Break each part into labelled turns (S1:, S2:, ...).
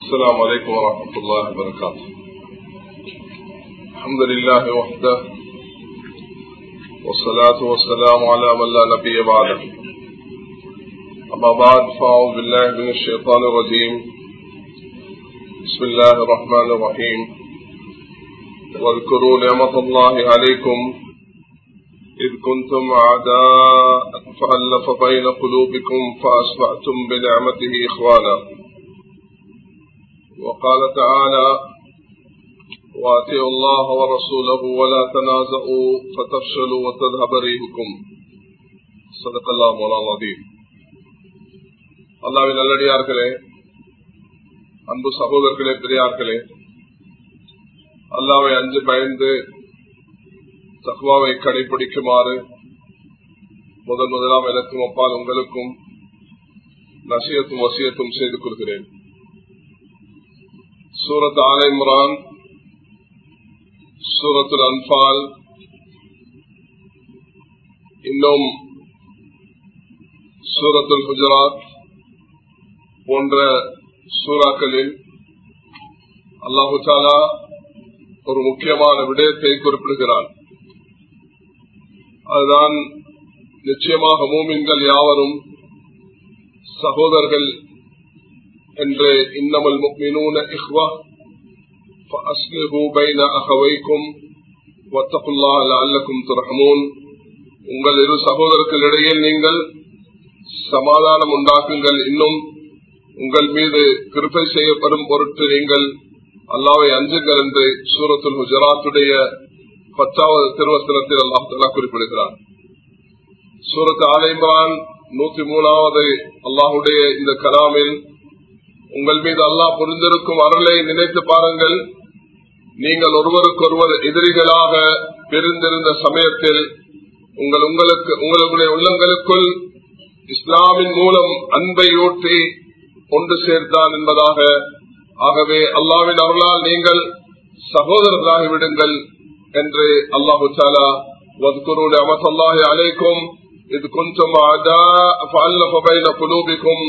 S1: السلام عليكم ورحمة الله وبركاته الحمد لله وحده والصلاة والسلام على من لا نبي بعده أما بعد فأعوذ بالله من الشيطان الرجيم بسم الله الرحمن الرحيم واذكروا نعمة الله عليكم إذ كنتم أعداء فألف بين قلوبكم فأصبحتم بنعمته إخوانا وقال تعالى واتقوا الله ورسوله ولا تنازعوا فتفشلوا وتذهب ريحكم صدق الله مولانا العظيم அல்லாவின் நல்லடியார்களே அன்பு சகோதரர்களே பெரியார்களே அல்லாவை அஞ்சு பயந்து தகுவாவை கடைபிடிக்குமாறு முதல் முதலாம் எனக்கும் அப்பால் உங்களுக்கும் நசியத்தும் வசியத்தும் செய்து கொள்கிறேன் சூரத் ஆலை இம்ரான் சூரத்துல் அன்பால் இன்னும் சூரத்துல் குஜராத் போன்ற சூறாக்களில் அல்லாஹு தாலா ஒரு முக்கியமான விடயத்தை குறிப்பிடுகிறான் அதுதான் நிச்சயமாக மூமின்கள் யாவரும் சகோதரர்கள் என்று இன்னமல் முக்மினூன இஹ்வா فأصلحوا بين أخويكم واتقوا الله لعلكم ترحمون உங்கள் இரு சகோதரர்களிடையில் நீங்கள் சமாதானம் உண்டாக்குங்கள் இன்னும் உங்கள் மீது கிருப்பை செய்யப்படும் பொருட்டு நீங்கள் அல்லாவை அஞ்சுங்கள் என்று சூரத்துல் குஜராத்துடைய பத்தாவது திருவசனத்தில் அல்லாஹலா குறிப்பிடுகிறார் சூரத் ஆலைம்ரான் நூத்தி மூணாவது அல்லாஹுடைய இந்த கலாமில் உங்கள் மீது அல்லாஹ் புரிந்திருக்கும் அருளை நினைத்து பாருங்கள் நீங்கள் ஒருவருக்கொருவர் எதிரிகளாக பிரிந்திருந்த சமயத்தில் உங்கள் உங்களுக்கு உங்களுடைய உள்ளங்களுக்குள் இஸ்லாமின் மூலம் அன்பை ஊற்றி ஒன்று சேர்த்தான் என்பதாக ஆகவே அல்லாவின் அருளால் நீங்கள் சகோதரர்களாகி விடுங்கள் என்று அல்லாஹு சாலா வத்குருடைய அமசல்லாஹி அலைக்கும் இது கொஞ்சம் குலூபிக்கும்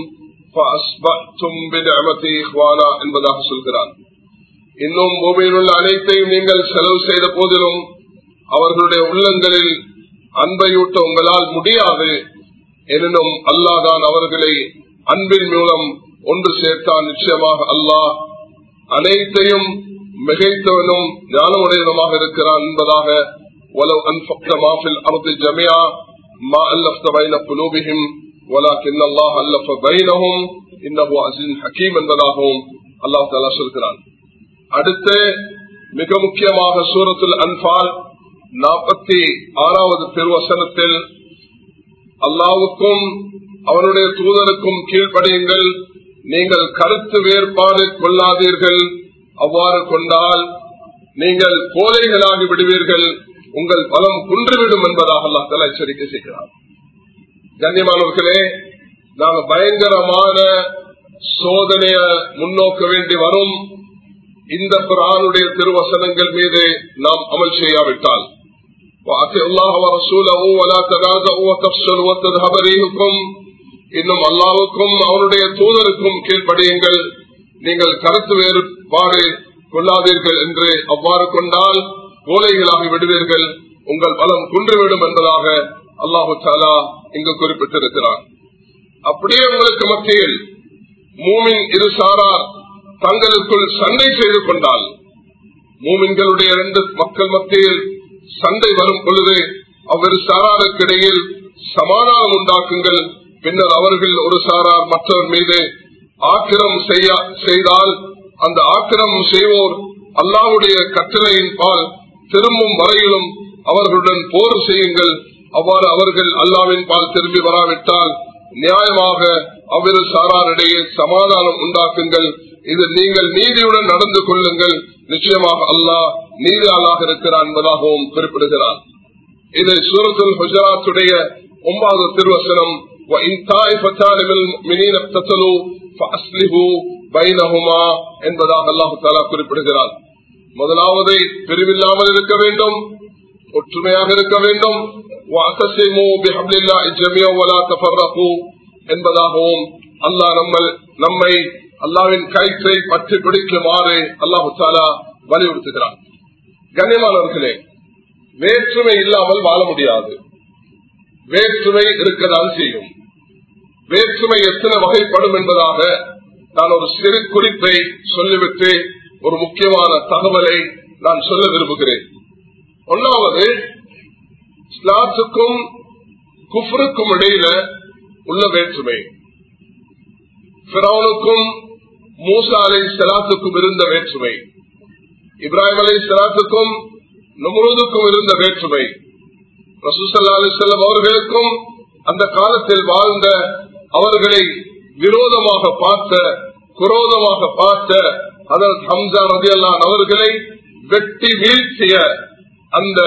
S1: என்பதாக சொல்கிறார் இன்னும் பூமியில் உள்ள அனைத்தையும் நீங்கள் செலவு செய்த போதிலும் அவர்களுடைய உள்ளங்களில் அன்பையூட்ட உங்களால் முடியாது எனினும் அல்லாதான் அவர்களை அன்பின் மூலம் ஒன்று சேர்த்தான் நிச்சயமாக அல்லாஹ் அனைத்தையும் மிகைத்தவனும் ஞானமுடையவனுமாக இருக்கிறான் என்பதாக ولو أنفقت ما في الأرض جميعا ما ألفت بين قلوبهم ولكن الله ألف بينهم إنه عزيز حكيم என்பதாகவும் அல்லாஹ் தாலா சொல்கிறான் அடுத்து மிக முக்கியமாக சூரத்துல் அன்பால் நாற்பத்தி ஆறாவது திருவசனத்தில் அல்லாவுக்கும் அவனுடைய தூதருக்கும் கீழ்ப்படியுங்கள் நீங்கள் கருத்து வேறுபாடு கொள்ளாதீர்கள் அவ்வாறு கொண்டால் நீங்கள் கோலைகளாகி விடுவீர்கள் உங்கள் பலம் குன்றுவிடும் என்பதாக அல்லா தலா எச்சரிக்கை செய்கிறார் கண்ணியமானவர்களே நாங்கள் பயங்கரமான சோதனைய முன்னோக்க வேண்டி வரும் இந்த குரானுடைய திருவசனங்கள் மீது நாம் அமல் செய்யாவிட்டால் இன்னும் அல்லாவுக்கும் அவருடைய தூதருக்கும் கீழ்ப்படியுங்கள் நீங்கள் கருத்து வேறுபாடு கொள்ளாதீர்கள் என்று அவ்வாறு கொண்டால் கோலைகளாகி விடுவீர்கள் உங்கள் பலம் குன்றுவிடும் என்பதாக அல்லாஹு சாலா இங்கு குறிப்பிட்டிருக்கிறார் அப்படியே உங்களுக்கு மத்தியில் மூமின் இரு சாரார் தங்களுக்குள் சண்டை செய்து கொண்டால் மூமின்களுடைய இரண்டு மக்கள் மத்தியில் சண்டை வரும் பொழுது அவ்விரு சாராருக்கிடையில் சமாதானம் உண்டாக்குங்கள் பின்னர் அவர்கள் ஒரு சாரார் மற்றவர் மீது ஆக்கிரம் செய்தால் அந்த ஆக்கிரமம் செய்வோர் அல்லாவுடைய கட்டளையின் பால் திரும்பும் வரையிலும் அவர்களுடன் போர் செய்யுங்கள் அவ்வாறு அவர்கள் அல்லாவின் பால் திரும்பி வராவிட்டால் நியாயமாக அவ்விரு சாராரிடையே சமாதானம் உண்டாக்குங்கள் இது நீங்கள் நீதியுடன் நடந்து கொள்ளுங்கள் நிச்சயமாக அல்லாஹ் நீதியாளாக இருக்கிறார் என்பதாகவும் குறிப்பிடுகிறார் இது சூரத்துல் குஜராத்துடைய ஒன்பதாவது திருவசனம் என்பதாக அல்லாஹு தாலா குறிப்பிடுகிறார் முதலாவது பிரிவில்லாமல் இருக்க வேண்டும் ஒற்றுமையாக இருக்க வேண்டும் என்பதாகவும் அல்லாஹ் நம்ம நம்மை அல்லாவின் கயிற்றை பற்றி பிடிக்குமாறு அல்லாஹு தாலா வலியுறுத்துகிறான் கண்ணியமானவர்களே வேற்றுமை இல்லாமல் வாழ முடியாது வேற்றுமை இருக்கதான் செய்யும் வேற்றுமை எத்தனை வகைப்படும் என்பதாக நான் ஒரு சிறு குறிப்பை சொல்லிவிட்டு ஒரு முக்கியமான தகவலை நான் சொல்ல விரும்புகிறேன் ஒன்னாவது இஸ்லாத்துக்கும் குஃபருக்கும் இடையில உள்ள வேற்றுமை பிறவனுக்கும் மூசா அலை சலாத்துக்கும் இருந்த வேற்றுமை இப்ராஹிம் அலை சலாத்துக்கும் நுமருதுக்கும் இருந்த வேற்றுமை ரசூசல்லா அலி செல்லம் அவர்களுக்கும் அந்த காலத்தில் வாழ்ந்த அவர்களை விரோதமாக பார்த்த குரோதமாக பார்த்த அதன் ஹம்சா ரதி அல்லான் அவர்களை வெட்டி வீழ்த்திய அந்த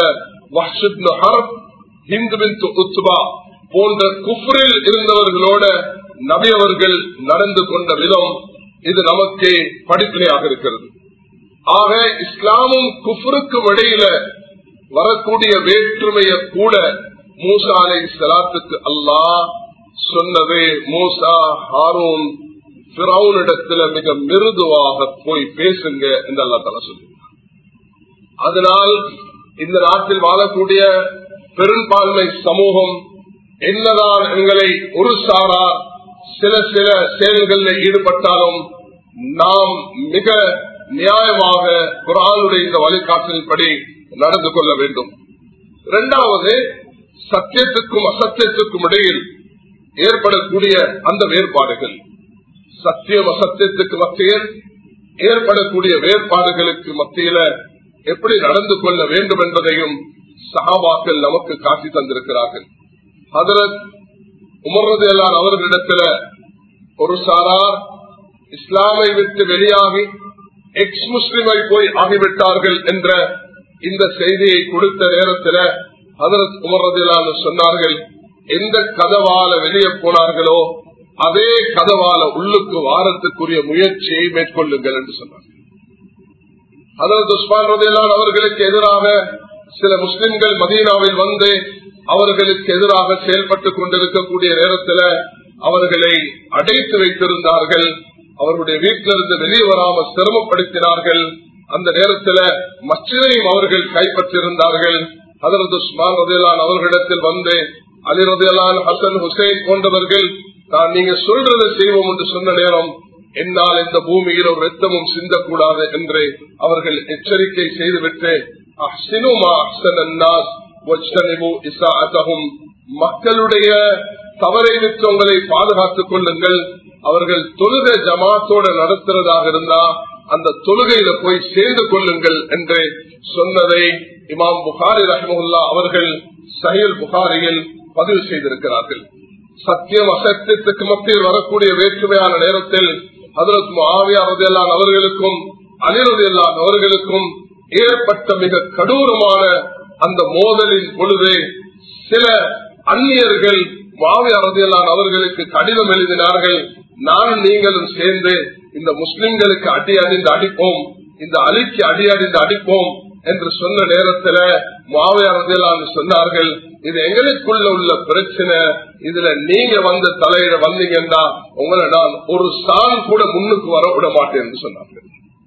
S1: உத்பா போன்ற குஃப்ரில் இருந்தவர்களோட நபி அவர்கள் நடந்து கொண்ட விதம் இது நமக்கு படிப்பினையாக இருக்கிறது ஆக இஸ்லாமும் குஃபருக்கும் இடையில வரக்கூடிய வேற்றுமைய கூட மூசா அலை சலாத்துக்கு அல்லாஹ் சொன்னது மூசா ஹாரூன் இடத்துல மிக மிருதுவாக போய் பேசுங்க என்று அல்லா தலா சொல்லி அதனால் இந்த நாட்டில் வாழக்கூடிய பெரும்பான்மை சமூகம் என்னதான் எங்களை ஒரு சாரா சில சில செயல்களில் ஈடுபட்டாலும் நாம் மிக நியாயமாக குரானுடைய இந்த வழிகாட்டலின்படி நடந்து கொள்ள வேண்டும் இரண்டாவது சத்தியத்துக்கும் அசத்தியத்துக்கும் இடையில் ஏற்படக்கூடிய அந்த வேறுபாடுகள் சத்தியம் அசத்தியத்துக்கு மத்தியில் ஏற்படக்கூடிய வேறுபாடுகளுக்கு மத்தியில எப்படி நடந்து கொள்ள வேண்டும் என்பதையும் சகாபாக்கள் நமக்கு காட்டி தந்திருக்கிறார்கள் ஹதரத் உமர்றது எல்லாம் அவர்களிடத்துல ஒரு சாரார் இஸ்லாமை விட்டு வெளியாகி எக்ஸ் முஸ்லிமை போய் ஆகிவிட்டார்கள் என்ற இந்த செய்தியை கொடுத்த நேரத்தில் ஹதரத் உமர்றதிலான சொன்னார்கள் எந்த கதவால வெளியே போனார்களோ அதே கதவால உள்ளுக்கு வாரத்துக்குரிய முயற்சியை மேற்கொள்ளுங்கள் என்று சொன்னார்கள் ஹதரத் உஸ்மான் ரதிலான் அவர்களுக்கு எதிராக சில முஸ்லிம்கள் மதீனாவில் வந்து அவர்களுக்கு எதிராக செயல்பட்டுக் கொண்டிருக்கக்கூடிய நேரத்தில் அவர்களை அடைத்து வைத்திருந்தார்கள் அவருடைய வீட்டிலிருந்து வெளியே வராமல் சிரமப்படுத்தினார்கள் அந்த நேரத்தில் மச்சிதையும் அவர்கள் கைப்பற்றிருந்தார்கள் அதரது உஸ்மான் ரதிலான் அவர்களிடத்தில் வந்து அலி ரதிலான் ஹசன் ஹுசைன் போன்றவர்கள் நான் நீங்க சொல்றதை செய்வோம் என்று சொன்ன நேரம் என்னால் இந்த பூமியில் ஒரு ரத்தமும் சிந்தக்கூடாது என்று அவர்கள் எச்சரிக்கை செய்துவிட்டு மக்களுடைய தவறை விட்டு உங்களை பாதுகாத்துக் கொள்ளுங்கள் அவர்கள் தொழுகை ஜமாத்தோட நடத்துறதாக இருந்தா அந்த தொழுகையில போய் சேர்ந்து கொள்ளுங்கள் என்று சொன்னதை இமாம் புகாரி ரஹமுல்லா அவர்கள் சஹில் புகாரியில் பதிவு செய்திருக்கிறார்கள் சத்தியம் அசத்தியத்துக்கு மத்தியில் வரக்கூடிய வேற்றுமையான நேரத்தில் அதற்கு ஆவியாரதெல்லாம் அவர்களுக்கும் அனிரதெல்லாம் அவர்களுக்கும் ஏற்பட்ட மிக கடூரமான அந்த மோதலின் பொழுது சில அந்நியர்கள் மாவியாரதெல்லாம் அவர்களுக்கு கடிதம் எழுதினார்கள் நான் நீங்களும் சேர்ந்து இந்த முஸ்லிம்களுக்கு அடி அணிந்து அடிப்போம் இந்த அலிக்கு அடி அணிந்து அடிப்போம் என்று சொன்ன நேரத்தில் மாவையாரதெல்லாம் சொன்னார்கள் இது எங்களுக்குள்ள உள்ள பிரச்சனை இதுல நீங்க வந்து தலையிட வந்தீங்கன்னா உங்களை நான் ஒரு சால் கூட முன்னுக்கு வர விட மாட்டேன் என்று சொன்னார்கள்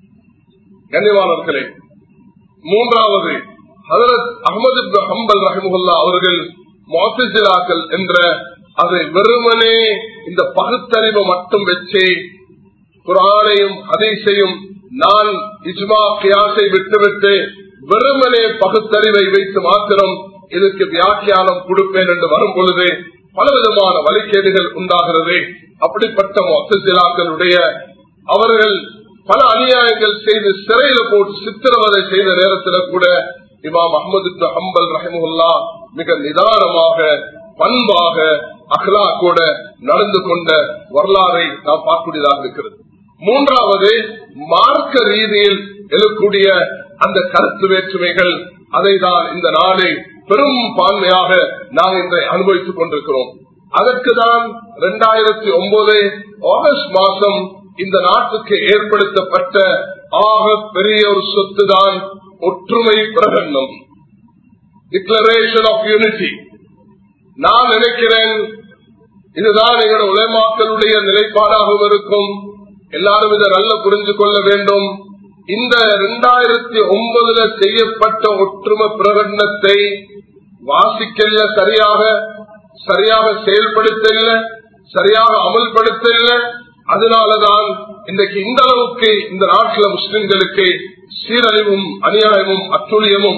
S1: கண்ணியவானர்களே மூன்றாவது ஹதரத் அகமது ஹம்பல் ரஹமுல்லா அவர்கள் மோசிலாக்கள் என்ற அதை வெறுமனே இந்த பகுத்தறிவு மட்டும் வச்சு குரானையும் ஹதீஸையும் நான் இஜ்மா கியாசை விட்டுவிட்டு வெறுமனே பகுத்தறிவை வைத்து மாத்திரம் இதுக்கு வியாக்கியானம் கொடுப்பேன் என்று வரும் பொழுது பலவிதமான வழிகேடுகள் உண்டாகிறது அப்படிப்பட்ட மொத்தசிலாக்களுடைய அவர்கள் பல அநியாயங்கள் செய்து சிறையில போட்டு சித்திரவதை செய்த நேரத்தில் கூட இமாம் அஹமது அம்பல் ரஹமுல்லா மிக நிதானமாக பண்பாக அஹ்லாக்கோட நடந்து கொண்ட வரலாறை நாம் பார்க்கக்கூடியதாக இருக்கிறது மூன்றாவது மார்க்க ரீதியில் எழக்கூடிய அந்த கருத்து வேற்றுமைகள் அதை தான் இந்த நாளை பெரும் பான்மையாக நாம் இன்றை அனுபவித்துக் கொண்டிருக்கிறோம் அதற்கு தான் இரண்டாயிரத்தி ஒன்பது ஆகஸ்ட் மாதம் இந்த நாட்டுக்கு ஏற்படுத்தப்பட்ட ஆக பெரிய ஒரு சொத்து தான் ஒற்றுமை பிரகடனம் டிக்ளரேஷன் ஆஃப் யூனிட்டி நான் நினைக்கிறேன் இதுதான் எங்களோட உலமாக்களுடைய நிலைப்பாடாகவும் இருக்கும் எல்லாரும் இதை நல்ல புரிஞ்சு கொள்ள வேண்டும் இந்த இரண்டாயிரத்தி ஒன்பதுல செய்யப்பட்ட ஒற்றுமை பிரகடனத்தை வாசிக்கல சரியாக சரியாக செயல்படுத்தல சரியாக அமல்படுத்தல அதனாலதான் இன்றைக்கு இந்த அளவுக்கு இந்த நாட்டில் முஸ்லிம்களுக்கு சீரழிவும் அநியாயமும் அத்துழியமும்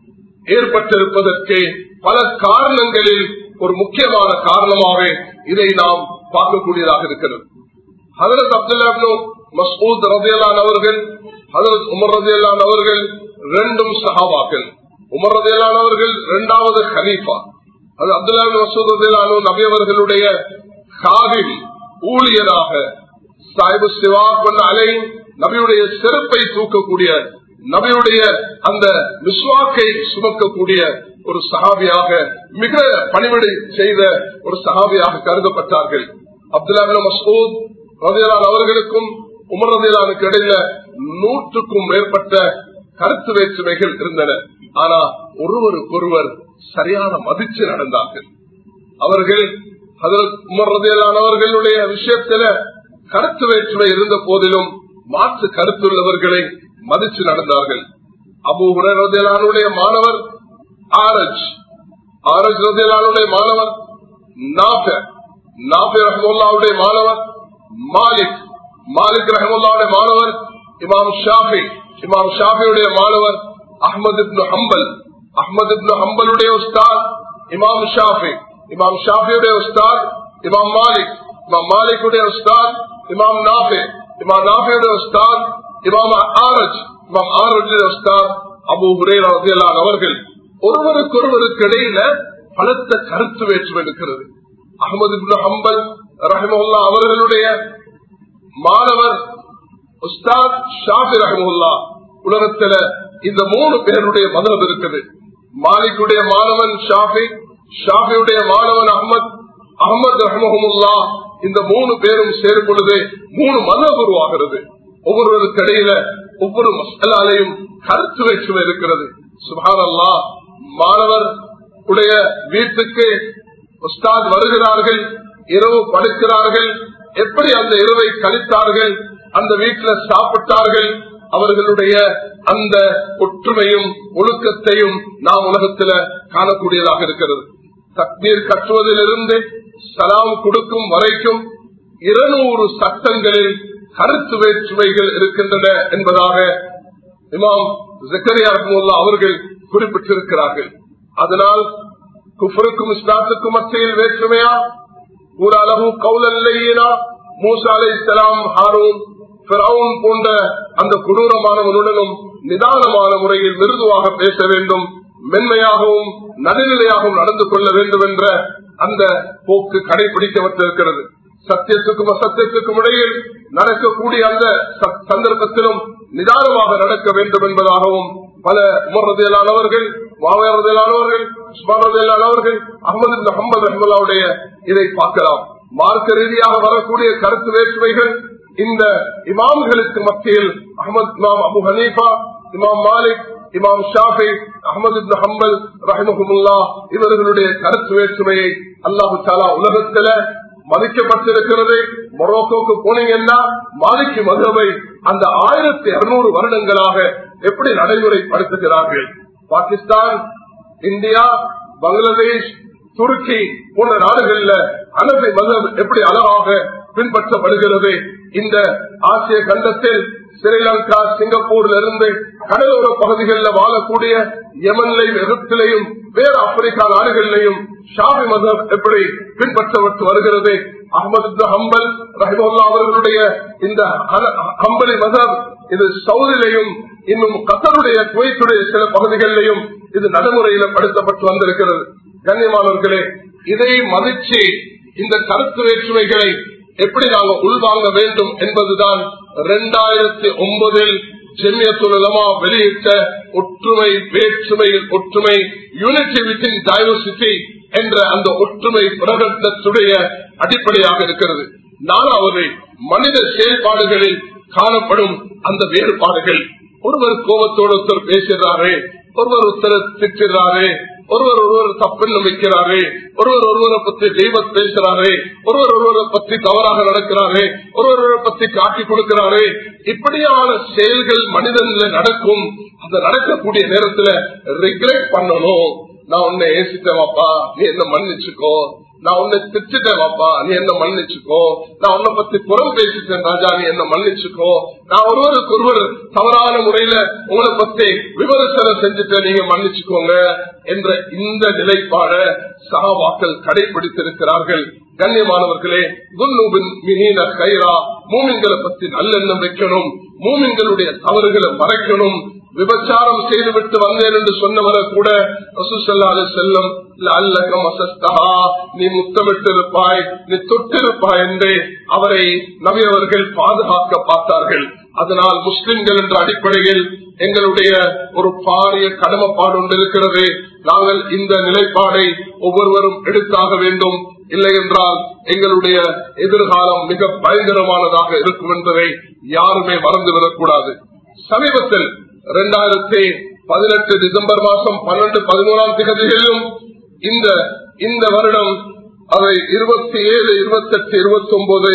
S1: ஏற்பட்டிருப்பதற்கு பல காரணங்களில் ஒரு முக்கியமான காரணமாக இதை நாம் பார்க்கக்கூடியதாக இருக்கிறது ஹதரத் அப்துல்லா மசூத் ரதியலான் அவர்கள் ஹதரத் உமர் ரதியலான் அவர்கள் ரெண்டும் சஹாபாக்கள் உமர் ரதியலான் அவர்கள் இரண்டாவது ஹலீஃபா அது அப்துல்லா மசூத் ரதியலானு நபி அவர்களுடைய காவில் ஊழியராக சாஹிபு சிவா கொண்ட அலை நபியுடைய செருப்பை தூக்கக்கூடிய நபியுடைய அந்த விஸ்வாக்கை சுமக்கக்கூடிய ஒரு சகாபியாக மிக பணிவிடை செய்த ஒரு சகாபியாக கருதப்பட்டார்கள் அப்துல்லா மசூத் ரதியலான் அவர்களுக்கும் உமர் ரதியலானுக்கு இடையில நூற்றுக்கும் மேற்பட்ட கருத்து வேற்றுமைகள் இருந்தன ஆனா ஒருவருக்கொருவர் சரியான மதிச்சு நடந்தார்கள் அவர்கள் உமர் ரதியலான் அவர்களுடைய விஷயத்தில கருத்து வேற்றுமை இருந்த போதிலும் மாற்று கருத்துள்ளவர்களை மதிச்சு நடந்தார்கள் அபு ரதியலானுடைய மாணவர் ஆரஜ் ஆரஜ் ரதியலானுடைய மாணவர் நாபர் நாபர் ரஹமுல்லாவுடைய மாணவர் மாலிக் மாலிக் ரஹமுல்லாவுடைய மாணவர் இமாம் ஷாஃபி இமாம் ஷாஃபியுடைய மாணவர் அஹமது இப்னு ஹம்பல் அஹமது இப்னு ஹம்பலுடைய உஸ்தாத் இமாம் ஷாஃபி இமாம் ஷாஃபியுடைய உஸ்தாத் இமாம் மாலிக் இமாம் மாலிக்குடைய உஸ்தாத் இமாம் நாஃபி இமாம் நாஃபியுடைய உஸ்தாத் இமாம் ஆரஜ் இமாம் ஆரஜுடைய உஸ்தாத் அபு ஹுரேரா ரலியல்லாஹு அவர்கள் ஒருவருக்கொருவருக்கு இடையில பலத்த கருத்து வேற்றுமை இருக்கிறது அகமது இப்னு ஹம்பல் ரஹமுல்லா அவர்களுடைய மாணவர் உஸ்தாத் ஷாஃபி ரஹமுல்லா உலகத்துல இந்த மூணு பேருடைய மதம் இருக்குது மாலிக்குடைய மாணவன் ஷாஃபி ஷாஃபியுடைய மாணவன் அஹமத் அகமது ரஹமஹமுல்லா இந்த மூணு பேரும் சேரும் பொழுது மூணு மதம் உருவாகிறது ஒவ்வொருவருக்கு இடையில ஒவ்வொரு மசாலையும் கருத்து வேற்றுமை இருக்கிறது சுபான் அல்லா மாணவர் உடைய வீட்டுக்கு உஸ்தாத் வருகிறார்கள் இரவு படுக்கிறார்கள் எப்படி அந்த இரவை கழித்தார்கள் அந்த வீட்டில் சாப்பிட்டார்கள் அவர்களுடைய அந்த ஒற்றுமையும் ஒழுக்கத்தையும் நாம் உலகத்துல காணக்கூடியதாக இருக்கிறது தக்மீர் கட்டுவதிலிருந்து சலாம் கொடுக்கும் வரைக்கும் இருநூறு சட்டங்களில் கருத்து வேற்றுமைகள் இருக்கின்றன என்பதாக இமாம் ஜக்கரியா அவர்கள் குறிப்பிட்டிருக்கிறார்கள் அதனால் குஃபருக்கும் இஸ்லாத்துக்கும் மத்தியில் வேற்றுமையா ஒரு அளவு கவுலல்லையினா மூசா அலை இஸ்லாம் ஹாரூன் போன்ற அந்த கொடூரமானவனுடனும் நிதானமான முறையில் மிருதுவாக பேச வேண்டும் மென்மையாகவும் நடுநிலையாகவும் நடந்து கொள்ள வேண்டும் என்ற அந்த போக்கு கடைபிடிக்கப்பட்டிருக்கிறது சத்தியத்துக்கும் அசத்தியத்துக்கும் இடையில் நடக்கக்கூடிய அந்த சந்தர்ப்பத்திலும் நிதானமாக நடக்க வேண்டும் என்பதாகவும் பல உமர்றதையிலானவர்கள் மாவீரதையிலானவர்கள் உஸ்மானதையிலானவர்கள் அகமது அஹமது ரஹ்மல்லாவுடைய இதை பார்க்கலாம் மார்க்க ரீதியாக வரக்கூடிய கருத்து வேற்றுமைகள் இந்த இமாம்களுக்கு மத்தியில் அகமது இமாம் அபு ஹனீஃபா இமாம் மாலிக் இமாம் ஷாஃபி அகமது ஹம்பல் ரஹமுல்லா இவர்களுடைய கருத்து வேற்றுமையை அல்லாஹு தாலா உலகத்துல மதிக்கப்பட்டிருக்கிறது மொரோக்கோக்கு போனீங்கன்னா மாலிக்கு மதுவை அந்த ஆயிரத்தி இருநூறு வருடங்களாக எப்படி நடைமுறைப்படுத்துகிறார்கள் பாகிஸ்தான் இந்தியா பங்களாதேஷ் துருக்கி போன்ற நாடுகள்ல அனபி மதம் எப்படி அழகாக பின்பற்றப்படுகிறது இந்த ஆசிய கண்டத்தில் ஸ்ரீலங்கா சிங்கப்பூர்ல இருந்து கடலோர பகுதிகளில் வாழக்கூடிய யமன்லையும் எகிப்திலையும் வேறு ஆப்பிரிக்கா நாடுகளிலையும் ஷாபி மதம் எப்படி பின்பற்றப்பட்டு வருகிறது அகமது ஹம்பல் ரஹிமுல்லா அவர்களுடைய இந்த ஹம்பலி மதம் இது சவுதிலையும் இன்னும் கத்தருடைய குவைத்துடைய சில பகுதிகளிலையும் இது நடைமுறையில படுத்தப்பட்டு வந்திருக்கிறது கண்ணியமானவர்களே இதை மதிச்சு இந்த கருத்து வேற்றுமைகளை எப்படி நாங்கள் உள்வாங்க வேண்டும் என்பதுதான் இரண்டாயிரத்தி ஒன்பதில் ஜெமியத்துலமா வெளியிட்ட ஒற்றுமை வேற்றுமையில் ஒற்றுமை யூனிட்டி வித்தின் டைவர்சிட்டி என்ற அந்த ஒற்றுமை பிரகடனத்துடைய அடிப்படையாக இருக்கிறது நாலாவது மனித செயல்பாடுகளில் காணப்படும் அந்த வேறுபாடுகள் ஒருவர் கோபத்தோடு ஒருத்தர் பேசுகிறாரே ஒருவர் ஒருத்தர் திட்டுகிறாரே ஒருவர் ஒருவர் தப்பெண்ணம் வைக்கிறாரே ஒருவர் ஒருவரை பத்தி தெய்வத் பேசுறாரே ஒருவர் ஒருவரை பத்தி தவறாக நடக்கிறாரே ஒருவர் ஒருவரை பத்தி காட்டி கொடுக்கிறாரே இப்படியான செயல்கள் மனிதன்ல நடக்கும் அந்த நடக்கக்கூடிய நேரத்துல ரிக்ரெட் பண்ணணும் நான் உன்னை ஏசிட்டேவாப்பா நீ என்ன மன்னிச்சுக்கோ நான் உன்னை திட்டுட்டேன் வாப்பா நீ என்ன மன்னிச்சுக்கோ நான் உன்னை பத்தி புறம் பேசிட்டேன் ராஜா நீ என்ன மன்னிச்சுக்கோ நான் ஒருவருக்கு ஒருவர் தவறான முறையில உங்களை பத்தி விமர்சனம் செஞ்சுட்டு நீங்க மன்னிச்சுக்கோங்க என்ற இந்த நிலைப்பாட சகாவாக்கள் கடைபிடித்திருக்கிறார்கள் கண்ணியமானவர்களே குன்னூபின் மிகின கைரா மூமின்களை பத்தி நல்லெண்ணம் வைக்கணும் மூமின்களுடைய தவறுகளை மறைக்கணும் விபச்சாரம் செய்துவிட்டு வந்தேன் என்று சொன்னவரை கூட ரசூசல்லாது செல்லும் அல்லகம் அசஸ்தகா நீ முத்தமிட்டிருப்பாய் நீ தொட்டிருப்பாய் என்றே அவரை நபி அவர்கள் பாதுகாக்க பார்த்தார்கள் அதனால் முஸ்லிம்கள் என்ற அடிப்படையில் எங்களுடைய ஒரு பாரிய கடமைப்பாடு ஒன்று இருக்கிறது நாங்கள் இந்த நிலைப்பாடை ஒவ்வொருவரும் எடுத்தாக வேண்டும் இல்லை என்றால் எங்களுடைய எதிர்காலம் மிக பயங்கரமானதாக இருக்கும் என்பதை யாருமே மறந்துவிடக்கூடாது சமீபத்தில் இரண்டாயிரத்தி பதினெட்டு டிசம்பர் மாசம் பன்னெண்டு பதினோராம் தேதியிலும் இந்த இந்த வருடம் அதை இருபத்தி ஏழு இருபத்தி எட்டு இருபத்தி ஒன்பது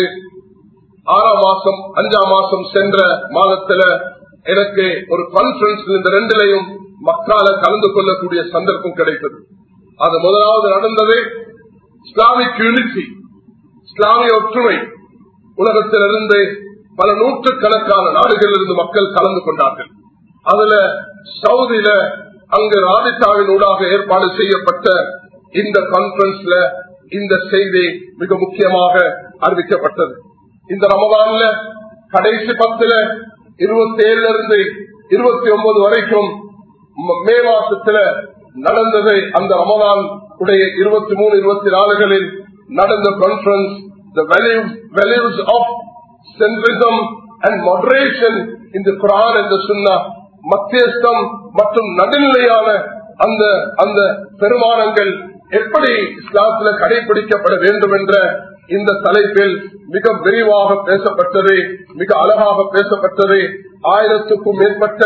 S1: ஆறாம் மாசம் அஞ்சாம் மாசம் சென்ற மாதத்துல எனக்கு ஒரு கான்பரன்ஸ் இந்த ரெண்டிலையும் மக்கால கலந்து கொள்ளக்கூடிய சந்தர்ப்பம் கிடைத்தது அது முதலாவது நடந்தது இஸ்லாமிக் யூனிட்டி இஸ்லாமிய ஒற்றுமை உலகத்திலிருந்து பல நூற்றுக்கணக்கான நாடுகளில் இருந்து மக்கள் கலந்து கொண்டார்கள் அதுல சவுதியில அங்கு ராபித்தாவின் ஊடாக ஏற்பாடு செய்யப்பட்ட இந்த கான்பரன்ஸ்ல இந்த செய்தி மிக முக்கியமாக அறிவிக்கப்பட்டது இந்த ரமதான்ல கடைசி பத்துல இருபத்தி ஏழுல இருந்து இருபத்தி ஒன்பது வரைக்கும் மே மாசத்துல நடந்தது அந்த ரமதான் உடைய இருபத்தி மூணு இருபத்தி நாலுகளில் நடந்த conference the values of centrism and moderation இந்த குரான் என்று சொன்ன மத்தியஸ்தம் மற்றும் நடுநிலையான அந்த அந்த பெருமானங்கள் எப்படி இஸ்லாத்துல கடைபிடிக்கப்பட வேண்டும் என்ற இந்த தலைப்பில் மிக விரிவாக பேசப்பட்டது மிக அழகாக பேசப்பட்டது ஆயிரத்துக்கும் மேற்பட்ட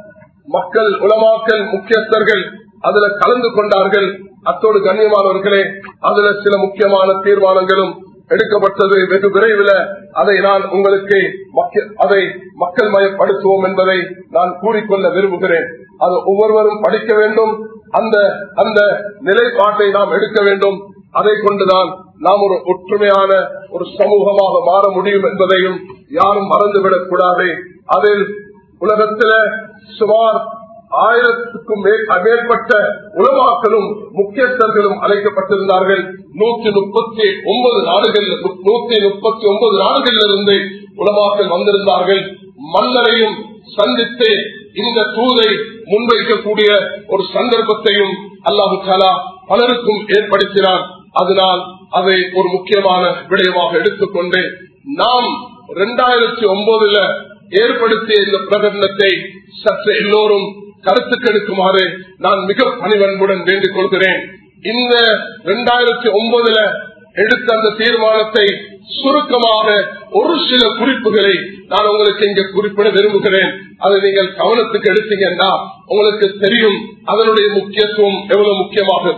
S1: மக்கள் உலமாக்கல் முக்கியஸ்தர்கள் அதுல கலந்து கொண்டார்கள் அத்தோடு கண்ணியமானவர்களே அதுல சில முக்கியமான தீர்மானங்களும் எடுக்கப்பட்டது வெகு விரைவில் அதை நான் உங்களுக்கு அதை மக்கள் மயப்படுத்துவோம் என்பதை நான் கூறிக்கொள்ள விரும்புகிறேன் அது ஒவ்வொருவரும் படிக்க வேண்டும் அந்த அந்த நிலைப்பாட்டை நாம் எடுக்க வேண்டும் அதை கொண்டுதான் நாம் ஒரு ஒற்றுமையான ஒரு சமூகமாக மாற முடியும் என்பதையும் யாரும் மறந்துவிடக் கூடாது அதில் உலகத்தில சுமார் ஆயிரத்துக்கும் மேற்பட்ட உலமாக்களும் முக்கியஸ்தர்களும் அழைக்கப்பட்டிருந்தார்கள் நூத்தி முப்பத்தி ஒன்பது நாடுகள் நூத்தி முப்பத்தி ஒன்பது நாடுகளில் இருந்து உலமாக்கள் வந்திருந்தார்கள் மன்னரையும் சந்தித்து இந்த தூதை முன்வைக்கக்கூடிய ஒரு சந்தர்ப்பத்தையும் அல்லாஹு சாலா பலருக்கும் ஏற்படுத்தினார் அதனால் அதை ஒரு முக்கியமான விடயமாக எடுத்துக்கொண்டு நாம் இரண்டாயிரத்தி ஒன்பதுல ஏற்படுத்திய இந்த பிரகடனத்தை சற்று எல்லோரும் கருத்துக்கெடுக்குமாறு நான் மிக பணிவன்புடன் வேண்டிக் கொள்கிறேன் இந்த இரண்டாயிரத்தி ஒன்பதுல எடுத்த அந்த தீர்மானத்தை சுருக்கமாக ஒரு சில குறிப்புகளை நான் உங்களுக்கு இங்க குறிப்பிட விரும்புகிறேன் அதை நீங்கள் கவனத்துக்கு எடுத்தீங்கன்னா உங்களுக்கு தெரியும் அதனுடைய முக்கியத்துவம் எவ்வளவு முக்கியமாகும்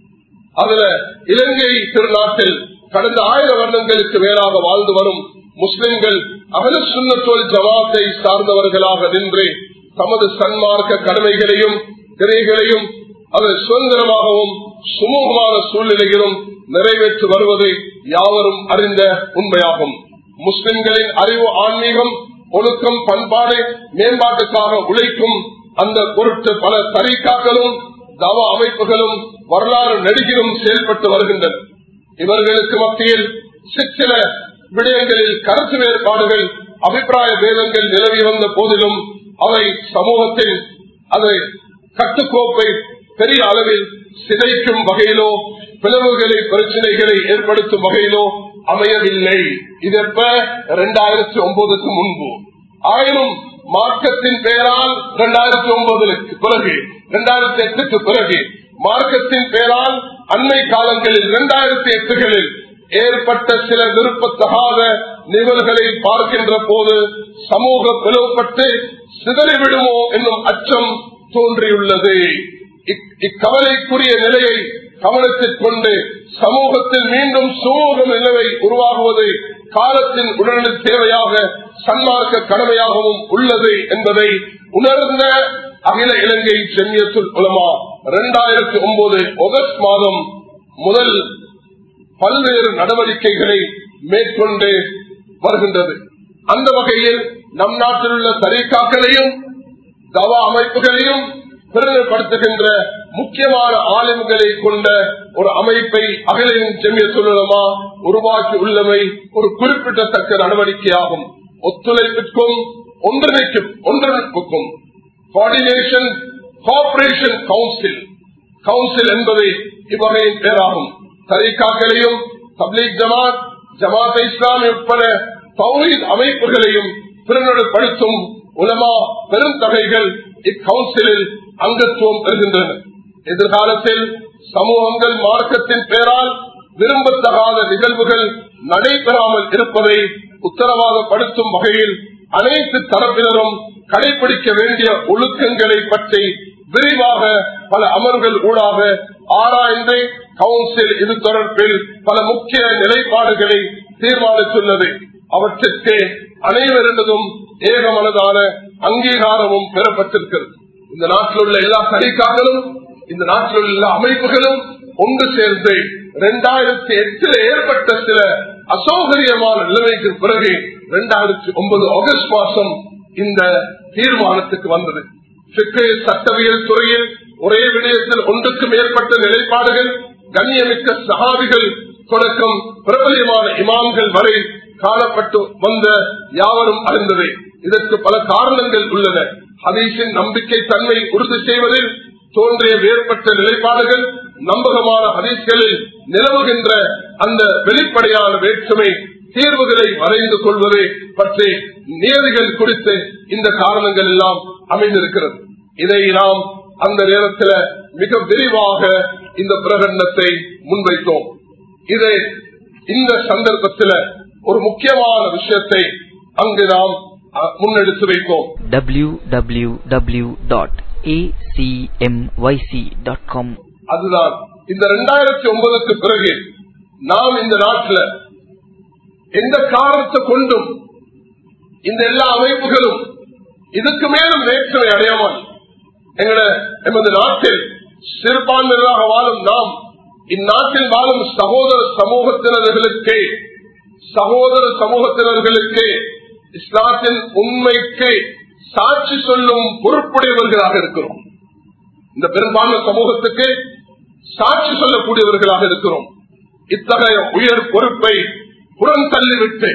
S1: அதுல இலங்கை திருநாட்டில் கடந்த ஆயிரம் வருடங்களுக்கு மேலாக வாழ்ந்து வரும் முஸ்லிம்கள் அகல சுண்ணத்தோல் ஜவாத்தை சார்ந்தவர்களாக நின்று தமது சன்மார்க்க கடமைகளையும் திரைகளையும் அது சுதந்திரமாகவும் சுமூகமான சூழ்நிலையிலும் நிறைவேற்றி வருவது யாவரும் அறிந்த உண்மையாகும் முஸ்லிம்களின் அறிவு ஆன்மீகம் ஒழுக்கம் பண்பாடு மேம்பாட்டுக்காக உழைக்கும் அந்த பொருட்டு பல தரிக்காக்களும் தவ அமைப்புகளும் வரலாறு நெடுகிலும் செயல்பட்டு வருகின்றன இவர்களுக்கு மத்தியில் சிற்சில விடயங்களில் கருத்து வேறுபாடுகள் அபிப்பிராய பேதங்கள் நிலவி வந்த போதிலும் அவை சமூகத்தில் அதை கட்டுக்கோப்பை பெரிய அளவில் சிதைக்கும் வகையிலோ பிளவுகளை பிரச்சனைகளை ஏற்படுத்தும் வகையிலோ அமையவில்லை இது எப்ப இரண்டாயிரத்தி ஒன்பதுக்கு முன்பு ஆயினும் மார்க்கத்தின் பெயரால் இரண்டாயிரத்தி ஒன்பதுக்கு பிறகு இரண்டாயிரத்தி எட்டுக்கு பிறகு மார்க்கத்தின் பெயரால் அண்மை காலங்களில் இரண்டாயிரத்தி எட்டுகளில் ஏற்பட்ட சில விருப்பத்தகாத நிகழ்களை பார்க்கின்ற போது சமூக பிளவுபட்டு சிதறிவிடுமோ என்னும் அச்சம் தோன்றியுள்ளது இக்கவலைக்குரிய நிலையை கவனத்தில் கொண்டு சமூகத்தில் மீண்டும் சுமூக நிலவை உருவாகுவது காலத்தின் உடனடி தேவையாக சன்மார்க்க கடமையாகவும் உள்ளது என்பதை உணர்ந்த அகில இலங்கை செம்மியத்துல் உலமா இரண்டாயிரத்தி ஒன்பது ஆகஸ்ட் மாதம் முதல் பல்வேறு நடவடிக்கைகளை மேற்கொண்டு வருகின்றது அந்த வகையில் நம் நாட்டில் உள்ள தரீக்காக்களையும் தவா அமைப்புகளையும் பிரதிநிதிப்படுத்துகின்ற முக்கியமான ஆளுமைகளை கொண்ட ஒரு அமைப்பை அகிலின் செம்மிய சொல்லமா உருவாக்கி உள்ளமை ஒரு குறிப்பிடத்தக்க நடவடிக்கையாகும் ஒத்துழைப்பிற்கும் ஒன்றிணைக்கும் ஒன்றிணைப்புக்கும் கோஆர்டினேஷன் கோஆபரேஷன் கவுன்சில் கவுன்சில் என்பது இவ்வகையின் பேராகும் தரீக்காக்களையும் தப்லீக் ஜமாத் ஜமாத் இஸ்லாமி உட்பட தௌஹீத் அமைப்புகளையும் பிரதிநிதிப்படுத்தும் உலமா பெருந்தகைகள் இக்கவுன்சிலில் அங்கத்துவம் பெறுகின்றன எதிர்காலத்தில் சமூகங்கள் மார்க்கத்தின் பெயரால் விரும்பத்தகாத நிகழ்வுகள் நடைபெறாமல் இருப்பதை உத்தரவாதப்படுத்தும் வகையில் அனைத்து தரப்பினரும் கடைபிடிக்க வேண்டிய ஒழுக்கங்களை பற்றி விரிவாக பல அமர்வுகள் ஊடாக ஆராய்ந்து கவுன்சில் இது தொடர்பில் பல முக்கிய நிலைப்பாடுகளை தீர்மானித்துள்ளது அவற்றிற்கு அனைவரிடதும் ஏகமனதான அங்கீகாரமும் பெறப்பட்டிருக்கிறது இந்த நாட்டில் உள்ள எல்லா தனிக்காக்களும் இந்த நாட்டில் உள்ள எல்லா அமைப்புகளும் ஒன்று சேர்ந்து இரண்டாயிரத்தி எட்டில் ஏற்பட்ட சில அசௌகரியமான நிலைமைக்கு பிறகு இரண்டாயிரத்தி ஒன்பது ஆகஸ்ட் மாசம் இந்த தீர்மானத்துக்கு வந்தது சட்டவியல் துறையில் ஒரே விடயத்தில் ஒன்றுக்கு மேற்பட்ட நிலைப்பாடுகள் கண்ணியமிக்க சகாவிகள் தொடக்கம் பிரபலியமான இமாம்கள் வரை காணப்பட்டு வந்த யாவரும் அறிந்தது இதற்கு பல காரணங்கள் உள்ளன ஹதீஷின் நம்பிக்கை தன்மை உறுதி செய்வதில் தோன்றிய வேறுபட்ட நிலைப்பாடுகள் நம்பகமான ஹதீஸ்களில் நிலவுகின்ற அந்த வெளிப்படையான வேற்றுமை தீர்வுகளை வரைந்து கொள்வது பற்றி நியதிகள் குறித்து இந்த காரணங்கள் எல்லாம் அமைந்திருக்கிறது இதை நாம் அந்த நேரத்தில் மிக விரிவாக இந்த பிரகடனத்தை முன்வைத்தோம் இதை இந்த சந்தர்ப்பத்தில் ஒரு முக்கியமான விஷயத்தை அங்கு நாம் முன்னெடுத்து வைப்போம்
S2: www.acmyc.com
S1: அதுதான் இந்த இரண்டாயிரத்தி ஒன்பதுக்கு பிறகு நாம் இந்த நாட்டில் எந்த காரணத்தை கொண்டும் இந்த எல்லா அமைப்புகளும் இதுக்கு மேலும் வேற்றுமை அடையாமல் எங்கட எமது நாட்டில் சிறுபான்மையாக வாழும் நாம் இந்நாட்டில் வாழும் சகோதர சமூகத்தினர்களுக்கு சகோதர சமூகத்தினர்களுக்கு இஸ்லாத்தின் உண்மைக்கு சாட்சி சொல்லும் பொறுப்புடையவர்களாக இருக்கிறோம் இந்த பெரும்பான்மை சமூகத்துக்கு சாட்சி சொல்லக்கூடியவர்களாக இருக்கிறோம் இத்தகைய உயர் பொறுப்பை புறம் தள்ளிவிட்டு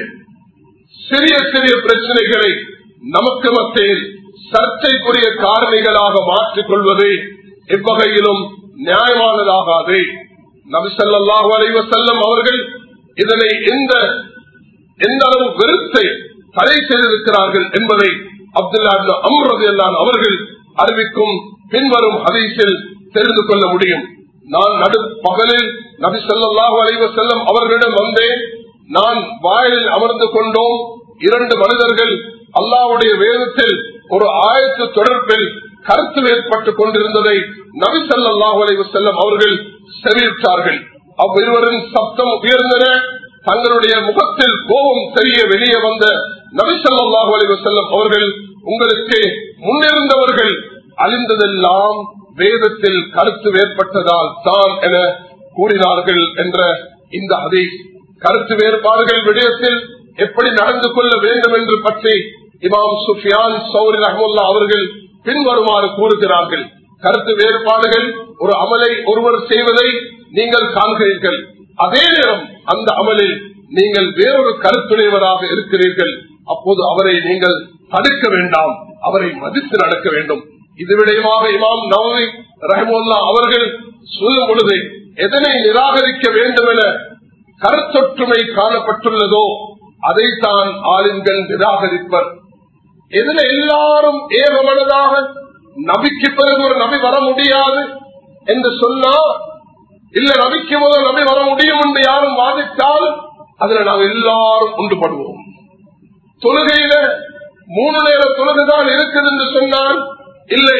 S1: சிறிய சிறிய பிரச்சனைகளை நமக்கு மத்தியில் சர்ச்சைக்குரிய காரணிகளாக மாற்றிக் கொள்வது எவ்வகையிலும் நியாயமானதாகாது நபிசல்லாஹு அலைவ செல்லம் அவர்கள் இதனை எந்த எந்த அளவு வெறுத்தை தடை செய்திருக்கிறார்கள் என்பதை அப்துல்லா அம்ரது அவர்கள் அறிவிக்கும் பின்வரும் ஹதீஸில் தெரிந்து கொள்ள முடியும் நான் நடு பகலில் நபி சொல்லாஹு அலைவ செல்லம் அவர்களிடம் வந்தேன் நான் வாயிலில் அமர்ந்து கொண்டோம் இரண்டு மனிதர்கள் அல்லாவுடைய வேதத்தில் ஒரு ஆயத்து தொடர்பில் கருத்து ஏற்பட்டுக் கொண்டிருந்ததை நபி சல்லாஹூ அலைவ செல்லம் அவர்கள் செவியிட்டார்கள் அவ்விருவரின் சப்தம் உயர்ந்தன தங்களுடைய முகத்தில் கோபம் தெரிய வெளியே வந்த நபி சல்லாஹூ அலைவ செல்லம் அவர்கள் உங்களுக்கு முன்னிருந்தவர்கள் அழிந்ததெல்லாம் வேதத்தில் கருத்து வேறுபட்டதால் தான் என கூறினார்கள் என்ற இந்த அதை கருத்து வேறுபாடுகள் விடயத்தில் எப்படி நடந்து கொள்ள வேண்டும் என்று பற்றி இமாம் சுஃபியான் சௌரி ரஹமுல்லா அவர்கள் பின்வருமாறு கூறுகிறார்கள் கருத்து வேறுபாடுகள் ஒரு அமலை ஒருவர் செய்வதை நீங்கள் காண்கிறீர்கள் அதே நேரம் அந்த அமலில் நீங்கள் வேறொரு கருத்துடையவராக இருக்கிறீர்கள் அப்போது அவரை நீங்கள் தடுக்க வேண்டாம் அவரை மதித்து நடக்க வேண்டும் இது விடயமாக இமாம் நவமி ரஹமுல்லா அவர்கள் சொல்லும் பொழுது எதனை நிராகரிக்க வேண்டும் என கருத்தொற்றுமை காணப்பட்டுள்ளதோ அதைத்தான் ஆளுங்கள் நிராகரிப்பர் எதுல எல்லாரும் ஏகமனதாக நபிக்கு பிறகு ஒரு நபி வர முடியாது என்று சொன்னா இல்ல நபிக்கு முதல் நபி வர முடியும் என்று யாரும் வாதித்தால் அதுல நாம் எல்லாரும் ஒன்றுபடுவோம் தொழுகையில மூணு நேர தொழுகைதான் இருக்குது என்று சொன்னால் இல்லை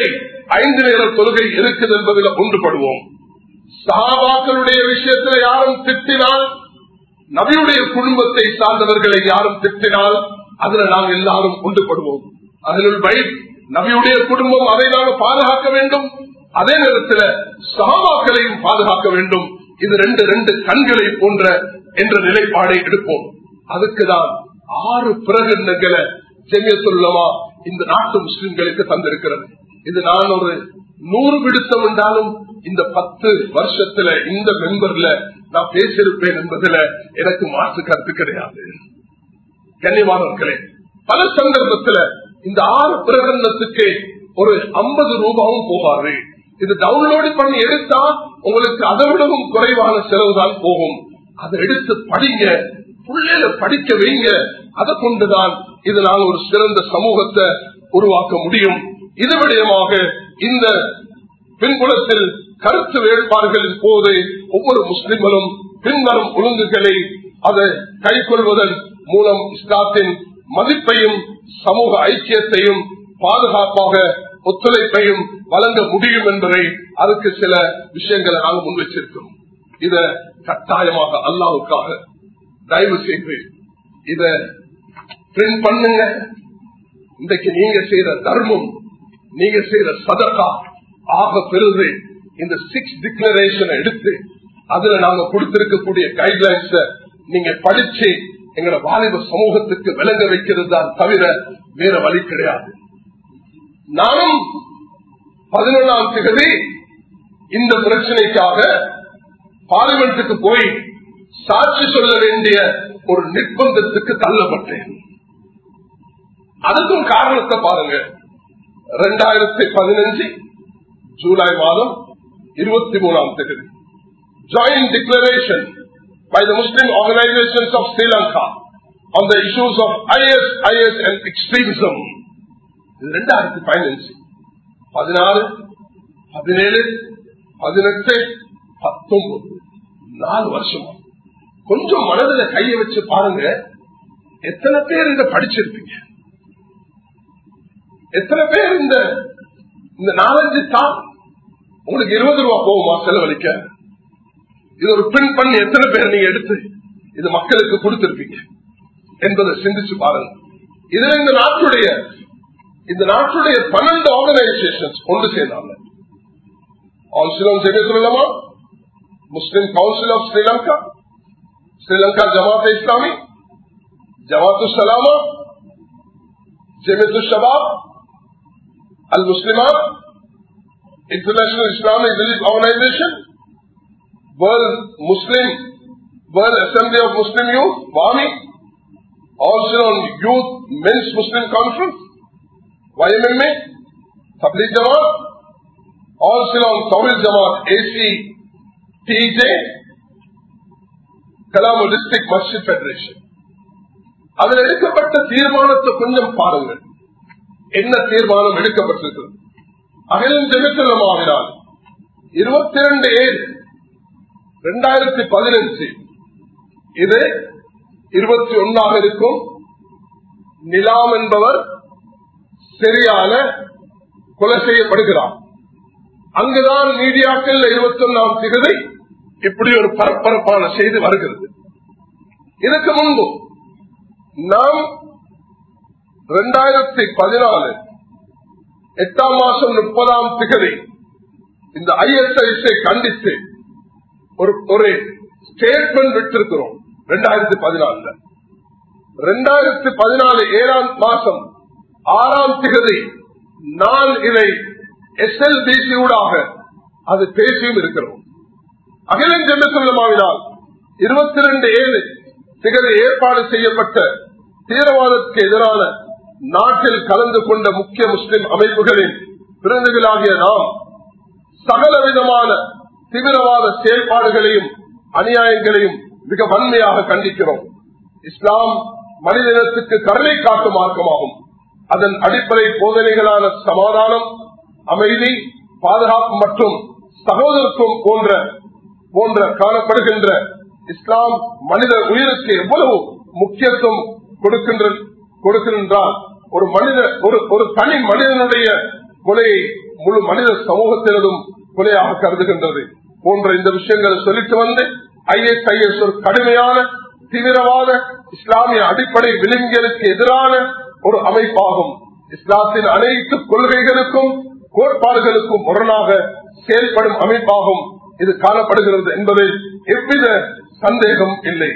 S1: ஐந்து நேர தொழுகை இருக்குது என்பதில் ஒன்றுபடுவோம் சஹாபாக்களுடைய விஷயத்தில் யாரும் திட்டினால் நபியுடைய குடும்பத்தை சார்ந்தவர்களை யாரும் திட்டினால் அதுல நாங்கள் எல்லாரும் ஒன்றுபடுவோம் அதில் பை நபியுடைய குடும்பம் அதை நாங்கள் பாதுகாக்க வேண்டும் அதே நேரத்தில் சகாபாக்களையும் பாதுகாக்க வேண்டும் இது ரெண்டு ரெண்டு கண்களை போன்ற என்ற நிலைப்பாடை எடுப்போம் அதுக்குதான் ஆறு பிரகடனங்களை செமியத்துள்ளமா இந்த நாட்டு முஸ்லிம்களுக்கு தந்திருக்கிறது இது நான் ஒரு நூறு விடுத்தம் என்றாலும் இந்த பத்து வருஷத்துல இந்த மெம்பர்ல நான் பேசியிருப்பேன் என்பதுல எனக்கு மாற்று கருத்து கிடையாது கண்ணியமானவர்களே பல சந்தர்ப்பத்துல இந்த ஆறு பிரகடனத்துக்கு ஒரு ஐம்பது ரூபாவும் போகாது இது டவுன்லோடு பண்ணி எடுத்தா உங்களுக்கு அதை விடவும் குறைவான செலவு தான் போகும் அதை எடுத்து படிங்க பிள்ளைல படிக்க வைங்க அதை கொண்டுதான் இதனால் ஒரு சிறந்த சமூகத்தை உருவாக்க முடியும் இது விடயமாக இந்த பின்புலத்தில் கருத்து வேட்பாடுகளின் போது ஒவ்வொரு முஸ்லிம்களும் பின்வரும் ஒழுங்குகளை அதை கைக்கொள்வதன் மூலம் இஸ்லாத்தின் மதிப்பையும் சமூக ஐக்கியத்தையும் பாதுகாப்பாக ஒத்துழைப்பையும் வழங்க முடியும் என்பதை அதுக்கு சில விஷயங்களை நாங்கள் முன் வச்சிருக்கிறோம் இத கட்டாயமாக அல்லாவுக்காக தயவு செய்து இத பிரிண்ட் பண்ணுங்க இன்றைக்கு நீங்க செய்யற தர்மம் நீங்க செய்யற சதக்கா ஆக பெறுது இந்த சிக்ஸ் டிக்ளரேஷனை எடுத்து அதுல நாங்க கொடுத்திருக்கக்கூடிய கைட்லைன்ஸ நீங்க படிச்சு எங்களோட வாலிப சமூகத்துக்கு விளங்க வைக்கிறது தான் தவிர வேற வழி கிடையாது நானும் பதினொன்றாம் தேதி இந்த பிரச்சனைக்காக பார்லிமெண்ட்டுக்கு போய் சாட்சி சொல்ல வேண்டிய ஒரு நிர்பந்தத்துக்கு தள்ளப்பட்டேன் அதுக்கும் காரணத்தை பாருங்க ரெண்டாயிரத்தி பதினஞ்சு ஜூலை மாதம் இருபத்தி மூணாம் தேதி joint declaration by the Muslim organizations of Sri Lanka on the issues of IS, IS and extremism. ரெண்டாயிரத்தி பதினஞ்சு பதினாறு பதினேழு பதினெட்டு பத்தொன்பது நாலு வருஷம் கொஞ்சம் மனதில் கைய வச்சு பாருங்க எத்தனை பேர் இதை படிச்சிருப்பீங்க எத்தனை பேர் இந்த இந்த நாலஞ்சு தான் உங்களுக்கு இருபது ரூபா போகுமா செலவழிக்க இது ஒரு பிரிண்ட் பண்ணி எத்தனை பேர் நீங்க எடுத்து இது மக்களுக்கு கொடுத்திருப்பீங்க என்பதை சிந்திச்சு பாருங்க இதுல இந்த நாட்டுடைய இந்த நாட்டுடைய பன்னெண்டு ஆர்கனைசேஷன் ஒன்று சேர்ந்தாங்க ஆல்சிலம் ஜெகத்துலமா முஸ்லிம் கவுன்சில் ஆஃப் ஸ்ரீலங்கா ஸ்ரீலங்கா ஜமாத் இஸ்லாமி ஜமாத்து சலாமா ஜெமித்து ஷபாப் அல் முஸ்லிமா international Islamic relief organisation World Muslim, World Assembly of Muslim Youth, WAMI, also on Youth Men's Muslim Conference, YMMA, Tabligh Jamaat, also on Tawil Jamaat, AC, TJ, Kalamo District Masjid Federation. அதில் எடுக்கப்பட்ட தீர்மானத்தை கொஞ்சம் பாருங்கள் என்ன தீர்மானம் எடுக்கப்பட்டிருக்கிறது அகிலம் ஜெகத்திலமாவினால் இருபத்தி இரண்டு ஏழு ரெண்டாயிரத்தி பதினஞ்சு இது இருபத்தி ஒன்னாக இருக்கும் நிலாம் என்பவர் சரியான கொலை செய்யப்படுகிறார் அங்குதான் மீடியாக்கள் இருபத்தி ஒன்னாம் திகதி இப்படி ஒரு பரபரப்பான செய்தி வருகிறது இதுக்கு முன்பு நாம் இரண்டாயிரத்தி பதினாலு எட்டாம் மாசம் முப்பதாம் திகதி இந்த ஐஎஸ்ஐஸை கண்டித்து ஒரு ஒரு ஸ்டேட்மெண்ட் விட்டிருக்கிறோம் ரெண்டாயிரத்தி பதினாலுல ரெண்டாயிரத்தி பதினாலு ஏழாம் மாசம் ஆறாம் திகதி நான் இதை எஸ்எல்பிசி ஊடாக அது பேசியும் இருக்கிறோம் அகிலன் ஜெமத்துள்ளமாவினால் இருபத்தி ரெண்டு ஏழு திகதி ஏற்பாடு செய்யப்பட்ட தீவிரவாதத்துக்கு எதிரான நாட்டில் கலந்து கொண்ட முக்கிய முஸ்லிம் அமைப்புகளின் பிரதிநிதிகளாகிய நாம் சகல விதமான தீவிரவாத செயல்பாடுகளையும் அநியாயங்களையும் மிக வன்மையாக கண்டிக்கிறோம் இஸ்லாம் மனிதனத்துக்கு கருணை காட்டும் மார்க்கமாகும் அதன் அடிப்படை போதனைகளான சமாதானம் அமைதி பாதுகாப்பு மற்றும் சகோதரத்துவம் போன்ற போன்ற காணப்படுகின்ற இஸ்லாம் மனித உயிருக்கு எவ்வளவு முக்கியத்துவம் கொடுக்கின்ற கொடுக்கின்றால் ஒரு மனித ஒரு ஒரு தனி மனிதனுடைய கொலையை முழு மனித சமூகத்தினதும் கொலையாக கருதுகின்றது போன்ற இந்த விஷயங்களை சொல்லிட்டு வந்து ஐஎஸ்ஐஎஸ் ஒரு கடுமையான தீவிரவாத இஸ்லாமிய அடிப்படை விலங்கியலுக்கு எதிரான ஒரு அமைப்பாகும் இஸ்லாத்தின் அனைத்து கொள்கைகளுக்கும் கோட்பாடுகளுக்கும் முரணாக செயல்படும் அமைப்பாகும் இது காணப்படுகிறது என்பதில் எவ்வித சந்தேகம் இல்லை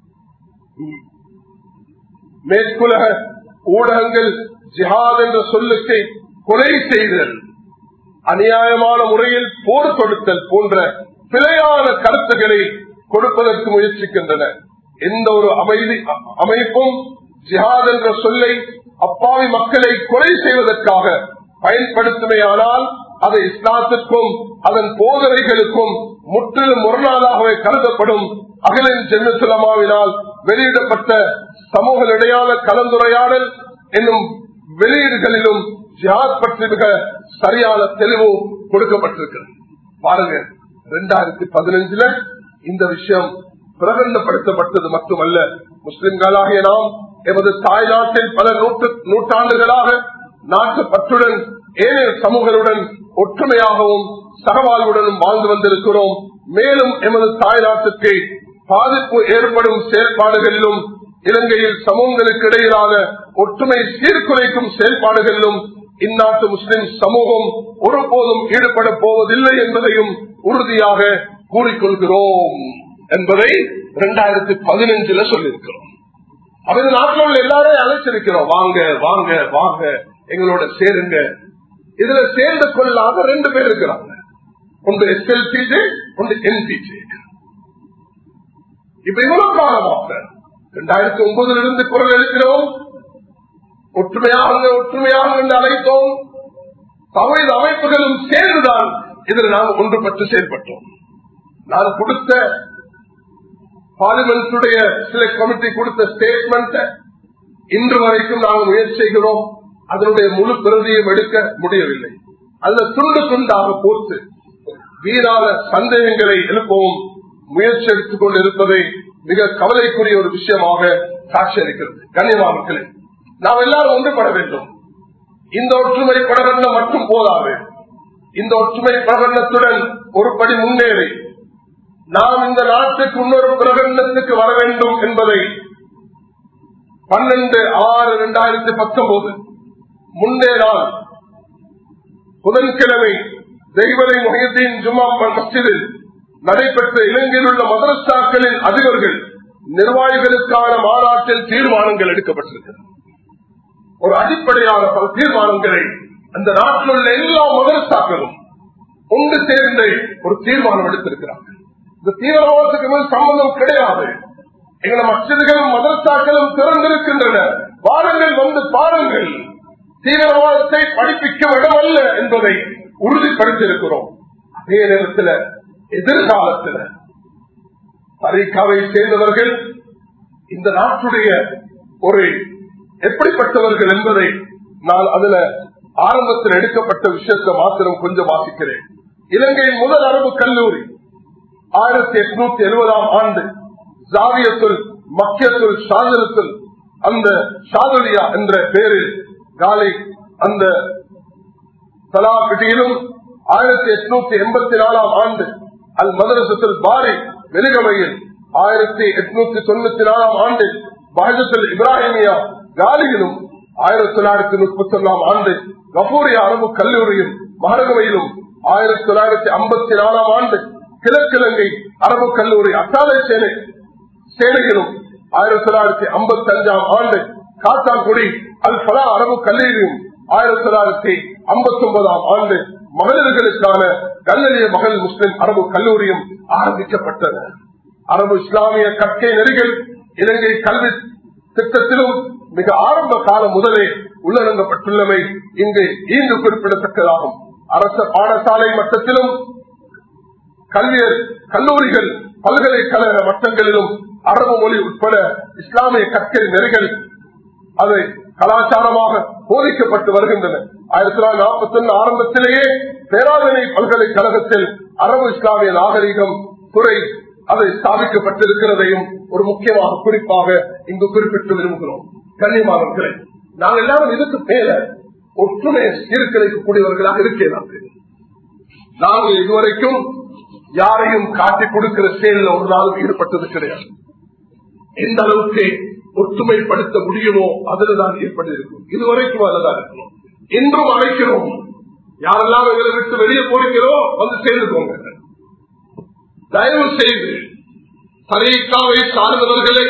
S1: மேற்குலக ஊடகங்கள் ஜிஹாத் என்ற சொல்லுக்கு கொலை செய்தல் அநியாயமான முறையில் போர் தொடுத்தல் போன்ற பிழையான கருத்துக்களை கொடுப்பதற்கு முயற்சிக்கின்றன எந்த ஒரு அமைதி அமைப்பும் ஜிஹாத் என்ற சொல்லை அப்பாவி மக்களை கொலை செய்வதற்காக பயன்படுத்துமையானால் அது இஸ்லாத்திற்கும் அதன் போதனைகளுக்கும் முற்றிலும் முரணாதாகவே கருதப்படும் அகிலின் ஜென்மசுலமாவினால் வெளியிடப்பட்ட சமூகனிடையான கலந்துரையாடல் என்னும் வெளியீடுகளிலும் ஜிஹாத் பற்றி மிக சரியான தெளிவு கொடுக்கப்பட்டிருக்கிறது பாருங்க இரண்டாயிரத்தி பதினஞ்சுல இந்த விஷயம் பிரகடனப்படுத்தப்பட்டது மட்டுமல்ல முஸ்லிம்களாகிய நாம் எமது தாய்நாட்டில் பல நூற்று நூற்றாண்டுகளாக நாட்டு பற்றுடன் ஏனைய சமூகங்களுடன் ஒற்றுமையாகவும் சகவாழ்வுடனும் வாழ்ந்து வந்திருக்கிறோம் மேலும் எமது தாய்நாட்டுக்கு பாதிப்பு ஏற்படும் செயல்பாடுகளிலும் இலங்கையில் சமூகங்களுக்கு இடையிலான ஒற்றுமை சீர்குலைக்கும் செயல்பாடுகளிலும் இந்நாட்டு முஸ்லிம் சமூகம் ஒருபோதும் ஈடுபட போவதில்லை என்பதையும் உறுதியாக கூறிக்கொள்கிறோம் என்பதை இரண்டாயிரத்தி பதினஞ்சுல சொல்லியிருக்கிறோம் அவர் நாட்டில் உள்ள எல்லாரையும் அழைச்சிருக்கிறோம் வாங்க வாங்க வாங்க எங்களோட சேருங்க இதுல சேர்ந்து கொள்ளாத ரெண்டு பேர் இருக்கிறாங்க ஒன்று எஸ்எல்பிஜே ஒன்று என்பிஜே இப்ப இவ்வளவு காலமாக இரண்டாயிரத்தி ஒன்பதுல இருந்து குரல் எழுப்பினோம் ஒற்றுமையாக ஒற்றுமையாக என்று அழைத்தோம் தமிழ் அமைப்புகளும் சேர்ந்துதான் இதில் நாம் ஒன்றுபட்டு செயல்பட்டோம் நான் கொடுத்த பார்லிமெண்டுடைய சில கமிட்டி கொடுத்த ஸ்டேட்மெண்ட் இன்று வரைக்கும் நாங்கள் முயற்சி செய்கிறோம் அதனுடைய முழு பிரதியும் எடுக்க முடியவில்லை அதுல துண்டு துண்டாக போட்டு வீணான சந்தேகங்களை எழுப்பவும் முயற்சி எடுத்துக் கொண்டு இருப்பதை மிக கவலைக்குரிய ஒரு விஷயமாக காட்சியளிக்கிறது கண்ணியமா மக்களே நாம் எல்லாரும் ஒன்றுபட வேண்டும் இந்த ஒற்றுமை பிரகடனம் மட்டும் போதாது இந்த ஒற்றுமை பிரகடனத்துடன் ஒரு படி முன்னேறி நாம் இந்த நாட்டுக்கு இன்னொரு பிரகடனத்துக்கு வர வேண்டும் என்பதை பன்னெண்டு ஆறு இரண்டாயிரத்தி பத்தொன்பது முன்னே நாள் புதன்கிழமை தெய்வரை முகையத்தின் ஜும்மா மஸ்ஜிதில் நடைபெற்ற இலங்கையில் உள்ள மதரசாக்களின் அதிபர்கள் நிர்வாகிகளுக்கான மாநாட்டில் தீர்மானங்கள் எடுக்கப்பட்டிருக்கிறது ஒரு அடிப்படையான பல தீர்மானங்களை அந்த நாட்டில் உள்ள எல்லா மதரசாக்களும் ஒன்று சேர்ந்து ஒரு தீர்மானம் எடுத்திருக்கிறார்கள் இந்த தீவிரவாதத்துக்கு மேல் சம்பந்தம் கிடையாது எங்களை மசிதிகளும் மதரசாக்களும் திறந்திருக்கின்றன வாருங்கள் வந்து பாருங்கள் தீவிரவாதத்தை படிப்பிக்கும் இடமல்ல என்பதை உறுதிப்படுத்தியிருக்கிறோம் அதே நேரத்தில் எதிர்காலத்தில் அமெரிக்காவை சேர்ந்தவர்கள் இந்த நாட்டுடைய ஒரு எப்படிப்பட்டவர்கள் என்பதை நான் அதுல ஆரம்பத்தில் எடுக்கப்பட்ட விஷயத்தை மாத்திரம் கொஞ்சம் வாசிக்கிறேன் இலங்கையின் முதல் அரபு கல்லூரி ஆயிரத்தி எட்நூத்தி எழுபதாம் ஆண்டு ஜாவியத்துல் மக்கியத்துல் ஷாதலத்துல் அந்த ஷாதலியா என்ற பெயரில் காலை அந்த தலாபிட்டியிலும் ஆயிரத்தி எட்நூத்தி எண்பத்தி நாலாம் ஆண்டு அல் மதரசத்தில் பாரி வெலிகமையில் ஆயிரத்தி எட்நூத்தி தொண்ணூத்தி நாலாம் ஆண்டு பாஜத்தில் இப்ராஹிமியா காலியிலும் ஆயிரத்தி தொள்ளாயிரத்தி முப்பத்தி ஒன்னாம் ஆண்டு கபூரியா அரபு கல்லூரியும் மகரகமையிலும் ஆயிரத்தி தொள்ளாயிரத்தி ஐம்பத்தி நாலாம் ஆண்டு கிழக்கிழங்கை அரபு கல்லூரி அசாலை சேனை சேனையிலும் ஆயிரத்தி தொள்ளாயிரத்தி ஐம்பத்தி அஞ்சாம் ஆண்டு காத்தான்குடி அல் பலா அரபு கல்லூரியும் ஆயிரத்தி தொள்ளாயிரத்தி ஐம்பத்தி ஒன்பதாம் ஆண்டு மகளிர்களுக்கான கல்லறிய மகள் முஸ்லிம் அரபு கல்லூரியும் ஆரம்பிக்கப்பட்டன அரபு இஸ்லாமிய கற்கை நெறிகள் இலங்கை கல்வி திட்டத்திலும் மிக ஆரம்ப காலம் முதலே உள்ளடங்கப்பட்டுள்ளமை இங்கு ஈந்து குறிப்பிடத்தக்கதாகும் அரச பாடசாலை மட்டத்திலும் கல்வியர் கல்லூரிகள் பல்கலைக்கழக மட்டங்களிலும் அரபு மொழி உட்பட இஸ்லாமிய கற்கை நெறிகள் அதை கலாச்சாரமாக போதிக்கப்பட்டு வருகின்றன ஆயிரத்தி தொள்ளாயிரத்தி நாற்பத்தி ஒன்னு ஆரம்பத்திலேயே பேராதனை பல்கலைக்கழகத்தில் அரபு இஸ்லாமிய நாகரிகம் துறை அதை ஸ்தாபிக்கப்பட்டிருக்கிறதையும் ஒரு முக்கியமாக குறிப்பாக இங்கு குறிப்பிட்டு விரும்புகிறோம் கண்ணியமானவர்களே நாங்கள் எல்லாரும் இதுக்கு மேல ஒற்றுமை சீர்குலைக்கக்கூடியவர்களாக இருக்கிறாங்க நாங்கள் இதுவரைக்கும் யாரையும் காட்டிக் கொடுக்கிற செயலில் ஒரு நாளும் ஈடுபட்டது கிடையாது எந்த அளவுக்கு ஒற்றுமைப்படுத்த முடியுமோ அதுலதான் ஏற்பட்டிருக்கும் இதுவரைக்கும் அதுலதான் இருக்கணும் இன்றும் அழைக்கிறோம் யாரெல்லாம் எங்களை விட்டு வெளியே போறீங்களோ வந்து சேர்ந்துக்கோங்க தயவு செய்து தரீக்காவை சார்ந்தவர்களை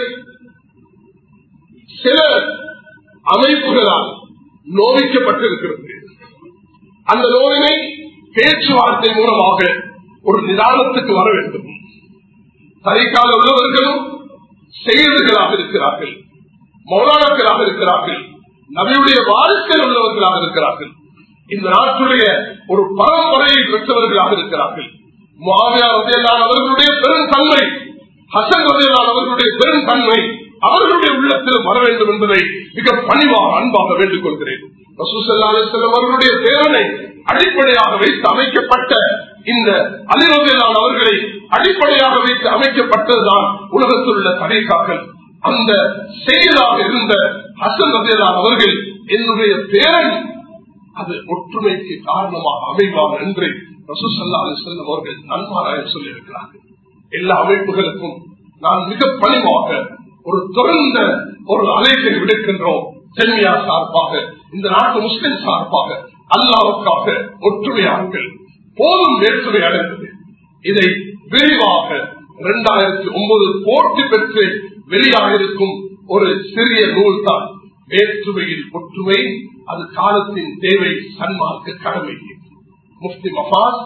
S1: சில அமைப்புகளால் நோவிக்கப்பட்டிருக்கிறது அந்த நோவினை பேச்சுவார்த்தை மூலமாக ஒரு நிதானத்துக்கு வர வேண்டும் தரைக்கால உள்ளவர்களும் செய்திகளாக இருக்கிறார்கள் மௌலானாக்களாக இருக்கிறார்கள் நபியுடைய வாரிசில் உள்ளவர்களாக இருக்கிறார்கள் இந்த நாட்டுடைய ஒரு பரம்பரையை பெற்றவர்களாக இருக்கிறார்கள் மாவியார் ரதையிலான அவர்களுடைய பெருந்தன்மை ஹசன் ரதையிலான அவர்களுடைய பெருந்தன்மை அவர்களுடைய உள்ளத்தில் வர வேண்டும் என்பதை மிக பணிவாக அன்பாக வேண்டுக் கொள்கிறேன் அவர்களுடைய பேரனை அடிப்படையாக வைத்து அமைக்கப்பட்ட இந்த அலிரதையிலான அவர்களை அடிப்படையாக வைத்து அமைக்கப்பட்டதுதான் உலகத்தில் உள்ள தடைக்காக்கள் அந்த செயலாக இருந்த ஹசன் ரதையிலான அவர்கள் என்னுடைய பேரன் அது ஒற்றுமைக்கு காரணமாக அமைவார் என்று ரசூசல்லா செல்லும் அவர்கள் நன்மாராய சொல்லியிருக்கிறார்கள் எல்லா அமைப்புகளுக்கும் நான் மிக பணிவாக ஒரு தொடர்ந்த ஒரு அழைப்பை விடுக்கின்றோம் சென்னியா சார்பாக இந்த நாட்டு முஸ்லிம் சார்பாக அல்லாவுக்காக ஒற்றுமையார்கள் போதும் வேற்றுமை அடைந்தது இதை விரிவாக இரண்டாயிரத்தி ஒன்பது போட்டி பெற்று வெளியாக இருக்கும் ஒரு சிறிய நூல் தான் வேற்றுமையில் ஒற்றுமை அது காலத்தின் தேவை சன்மார்க்க கடமை முஃப்தி மஃபாஸ்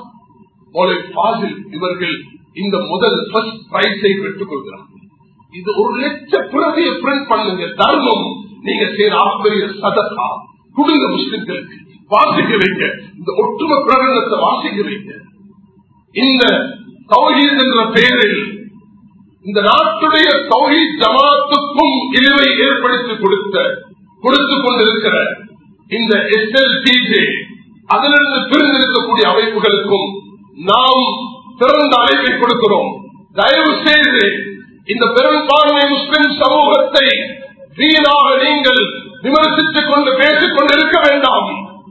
S1: பாசில் இவர்கள் இந்த முதல் ஃபர்ஸ்ட் பிரைஸை பெற்றுக் கொள்கிறார்கள் இது ஒரு லட்ச பிரதியை பிரிண்ட் பண்ணுங்க தர்மம் நீங்க செய்யற ஆப்பெரிய சதக்கா குடுங்க முஸ்லிம்களுக்கு வாசிக்க வைக்க இந்த ஒற்றுமை பிரகடனத்தை வாசிக்க வைக்க இந்த தௌஹீத் என்ற பெயரில் இந்த நாட்டுடைய தௌஹீத் ஜமாத்துக்கும் இழிவை ஏற்படுத்தி கொடுத்த கொடுத்துக் கொண்டிருக்கிற இந்த எஸ்எல்டிஜே அதிலிருந்து பிரிந்திருக்கக்கூடிய அமைப்புகளுக்கும் நாம் திறந்த அழைப்பை கொடுக்கிறோம் தயவு செய்து இந்த பெரும்பான்மை முஸ்லிம் சமூகத்தை வீணாக நீங்கள் விமர்சித்துக் கொண்டு பேசிக் கொண்டு இருக்க வேண்டாம்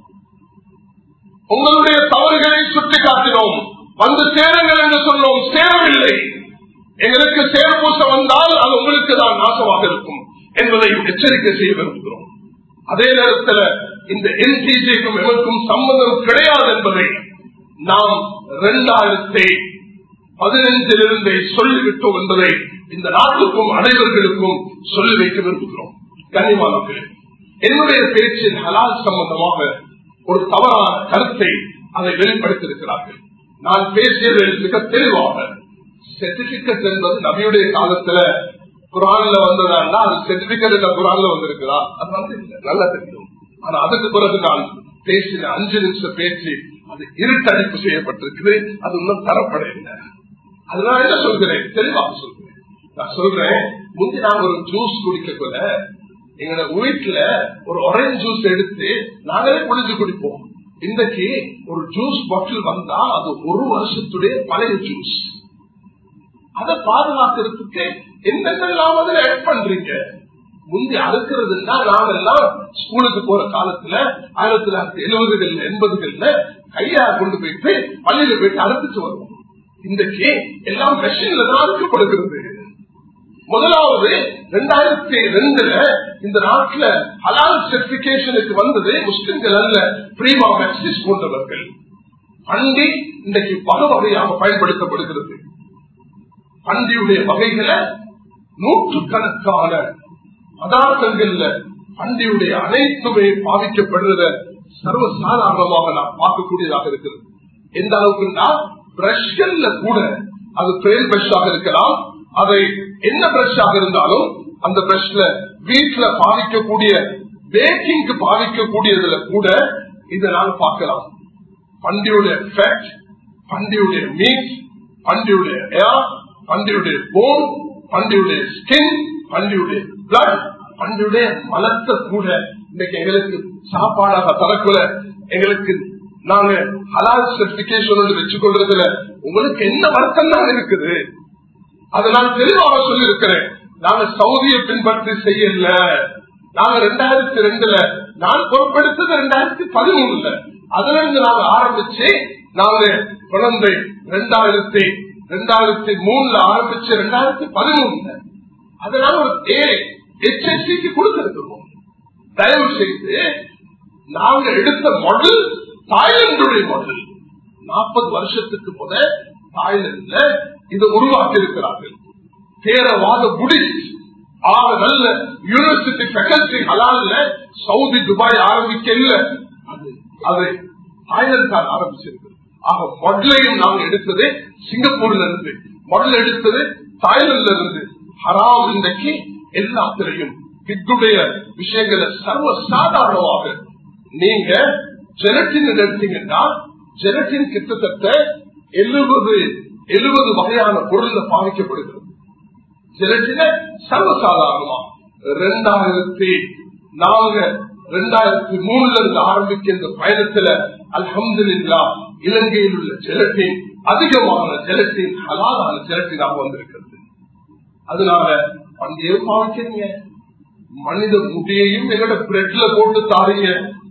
S1: உங்களுடைய தவறுகளை சுட்டிக்காட்டினோம் வந்து சேருங்கள் என்று சொன்னோம் சேரவில்லை எங்களுக்கு சேர்பூச வந்தால் அது உங்களுக்கு தான் நாசமாக இருக்கும் என்பதை எச்சரிக்கை செய்ய விரும்புகிறோம் அதே நேரத்தில் இந்த என்டிஜேக்கும் எமக்கும் சம்பந்தம் கிடையாது என்பதை நாம் இரண்டாயிரத்தி பதினைஞ்சிலிருந்தே சொல்லிவிட்டோம் என்பதை இந்த நாட்டுக்கும் அனைவர்களுக்கும் சொல்லி வைக்க விரும்புகிறோம் கனிமானவர்களே என்னுடைய பேச்சின் ஹலால் சம்பந்தமாக ஒரு தவறான கருத்தை அதை வெளிப்படுத்தியிருக்கிறார்கள் நான் பேசியதில் மிக தெளிவாக சர்டிபிகேட் என்பது நபியுடைய காலத்துல குரான்ல வந்ததா அது சர்டிபிகேட் இல்ல குரான்ல வந்திருக்கிறா அது வந்து இல்லை நல்லா தெரியும் ஆனா அதுக்கு பிறகு நான் பேசின அஞ்சு நிமிஷம் பேச்சு அது இருட்டடிப்பு செய்யப்பட்டிருக்குது அது இன்னும் தரப்படவில்லை அதனால என்ன சொல்கிறேன் தெளிவாக சொல்கிறேன் நான் சொல்றேன் முந்தி நாங்க ஒரு ஜூஸ் குடிக்கக்குள்ள எங்களோட வீட்டுல ஒரு ஒரேஞ்ச் ஜூஸ் எடுத்து நாங்களே குடிச்சு குடிப்போம் இன்றைக்கு ஒரு ஜூஸ் பாட்டில் வந்தா அது ஒரு வருஷத்துடைய பழைய ஜூஸ் அதை பாதுகாக்கிறதுக்கு என்னென்னலாம் அதுல ஆட் பண்றீங்க முந்தி அறுக்கிறதுனா நாங்கெல்லாம் ஸ்கூலுக்கு போற காலத்துல ஆயிரத்தி தொள்ளாயிரத்தி எழுபதுகள்ல எண்பதுகள்ல கையா கொண்டு போயிட்டு பள்ளியில போயிட்டு அறுத்துட்டு வருவோம் இன்றைக்கு எல்லாம் மெஷின்ல தான் அறுக்கப்படுகிறது முதலாவது ரெண்டாயிரத்தி ரெண்டுல இந்த நாட்டுல ஹலால் சர்டிபிகேஷனுக்கு வந்தது முஸ்லிம்கள் அல்ல பிரீமா மெக்சிஸ் போன்றவர்கள் பண்டி இன்றைக்கு பல வகையாக பயன்படுத்தப்படுகிறது பண்டியுடைய வகைகளை நூற்றுக்கணக்கான பதார்த்தங்கள்ல பண்டியுடைய அனைத்துமே பாதிக்கப்படுறத சர்வசாதாரணமாக நாம் பார்க்கக்கூடியதாக இருக்கிறது எந்த அளவுக்குன்னா பிரஷ்கள்ல கூட அது பிரெயில் பிரஷாக இருக்கலாம் அதை என்ன பிரஷாக இருந்தாலும் அந்த பிரஷ்ல வீட்டுல பாதிக்கக்கூடிய பேக்கிங்க்கு பாதிக்கக்கூடியதுல கூட இதை நாம் பார்க்கலாம் பண்டியுடைய ஃபேட் பண்டியுடைய மீட் பண்டியுடைய ஏர் பண்டியுடைய போன் பண்டியுடைய ஸ்கின் பண்டியுடைய பிளட் பண்டியுடைய மலத்தை கூட இன்னைக்கு எங்களுக்கு சாப்பாடாக தரக்குள்ள எங்களுக்கு நாங்க ஹலால் சர்டிபிகேஷன் வச்சு கொள்றதுல உங்களுக்கு என்ன வருத்தம் தான் இருக்குது அதை நான் தெளிவாக சொல்லி இருக்கிறேன் நாங்க சவுதியை பின்பற்றி செய்யல நாங்க ரெண்டாயிரத்தி ரெண்டுல நான் பொறுப்பெடுத்தது ரெண்டாயிரத்தி பதிமூணுல அதுல இருந்து நாங்க ஆரம்பிச்சு நாங்க குழந்தை ரெண்டாயிரத்தி ரெண்டாயிரத்தி மூணுல ஆரம்பிச்சு ரெண்டாயிரத்தி பதிமூணுல அதனால ஒரு ஏழை எச்எஸ்சிக்கு கொடுத்திருக்கிறோம் தயவு செய்து நாங்க எடுத்த மாடல் தாய்லாந்துடைய மாடல் நாற்பது வருஷத்துக்கு முத தாய்லாந்துல இதை உருவாக்கி இருக்கிறார்கள் தேரவாத புடிஸ்ட் ஆக நல்ல யூனிவர்சிட்டி ஃபேக்கல்டி ஹலால்ல சவுதி துபாய் ஆரம்பிக்க இல்ல அது அது தாய்லாந்து தான் ஆரம்பிச்சிருக்கு ஆக மொடலையும் நாங்க எடுத்தது சிங்கப்பூர்ல இருந்து மொடல் எடுத்தது தாய்லாந்துல இருந்து ஹராம் இன்றைக்கு எல்லாத்திலையும் கிட்டுடைய விஷயங்களை சர்வ சாதாரணமாக நீங்க ஜெனட்டின் எடுத்தீங்கன்னா ஜெனட்டின் கிட்டத்தட்ட எழுபது எழுபது வகையான பொருள்ல பாதிக்கப்படுகிறது ஜெனட்டின சர்வசாதாரணமா ரெண்டாயிரத்தி நாங்க ரெண்டாயிரத்தி மூணுல இருந்து ஆரம்பிக்க இந்த பயணத்துல அல்ஹம்துல்லா இலங்கையில் உள்ள ஜெலட்டின் அதிகமான ஜெலட்டின் ஹலாலான ஜெலட்டினாக வந்திருக்கிறது அதனால பண்டையும் பாவிக்கிறீங்க மனித முடியையும் எங்களோட பிரெட்ல போட்டு தாரீங்க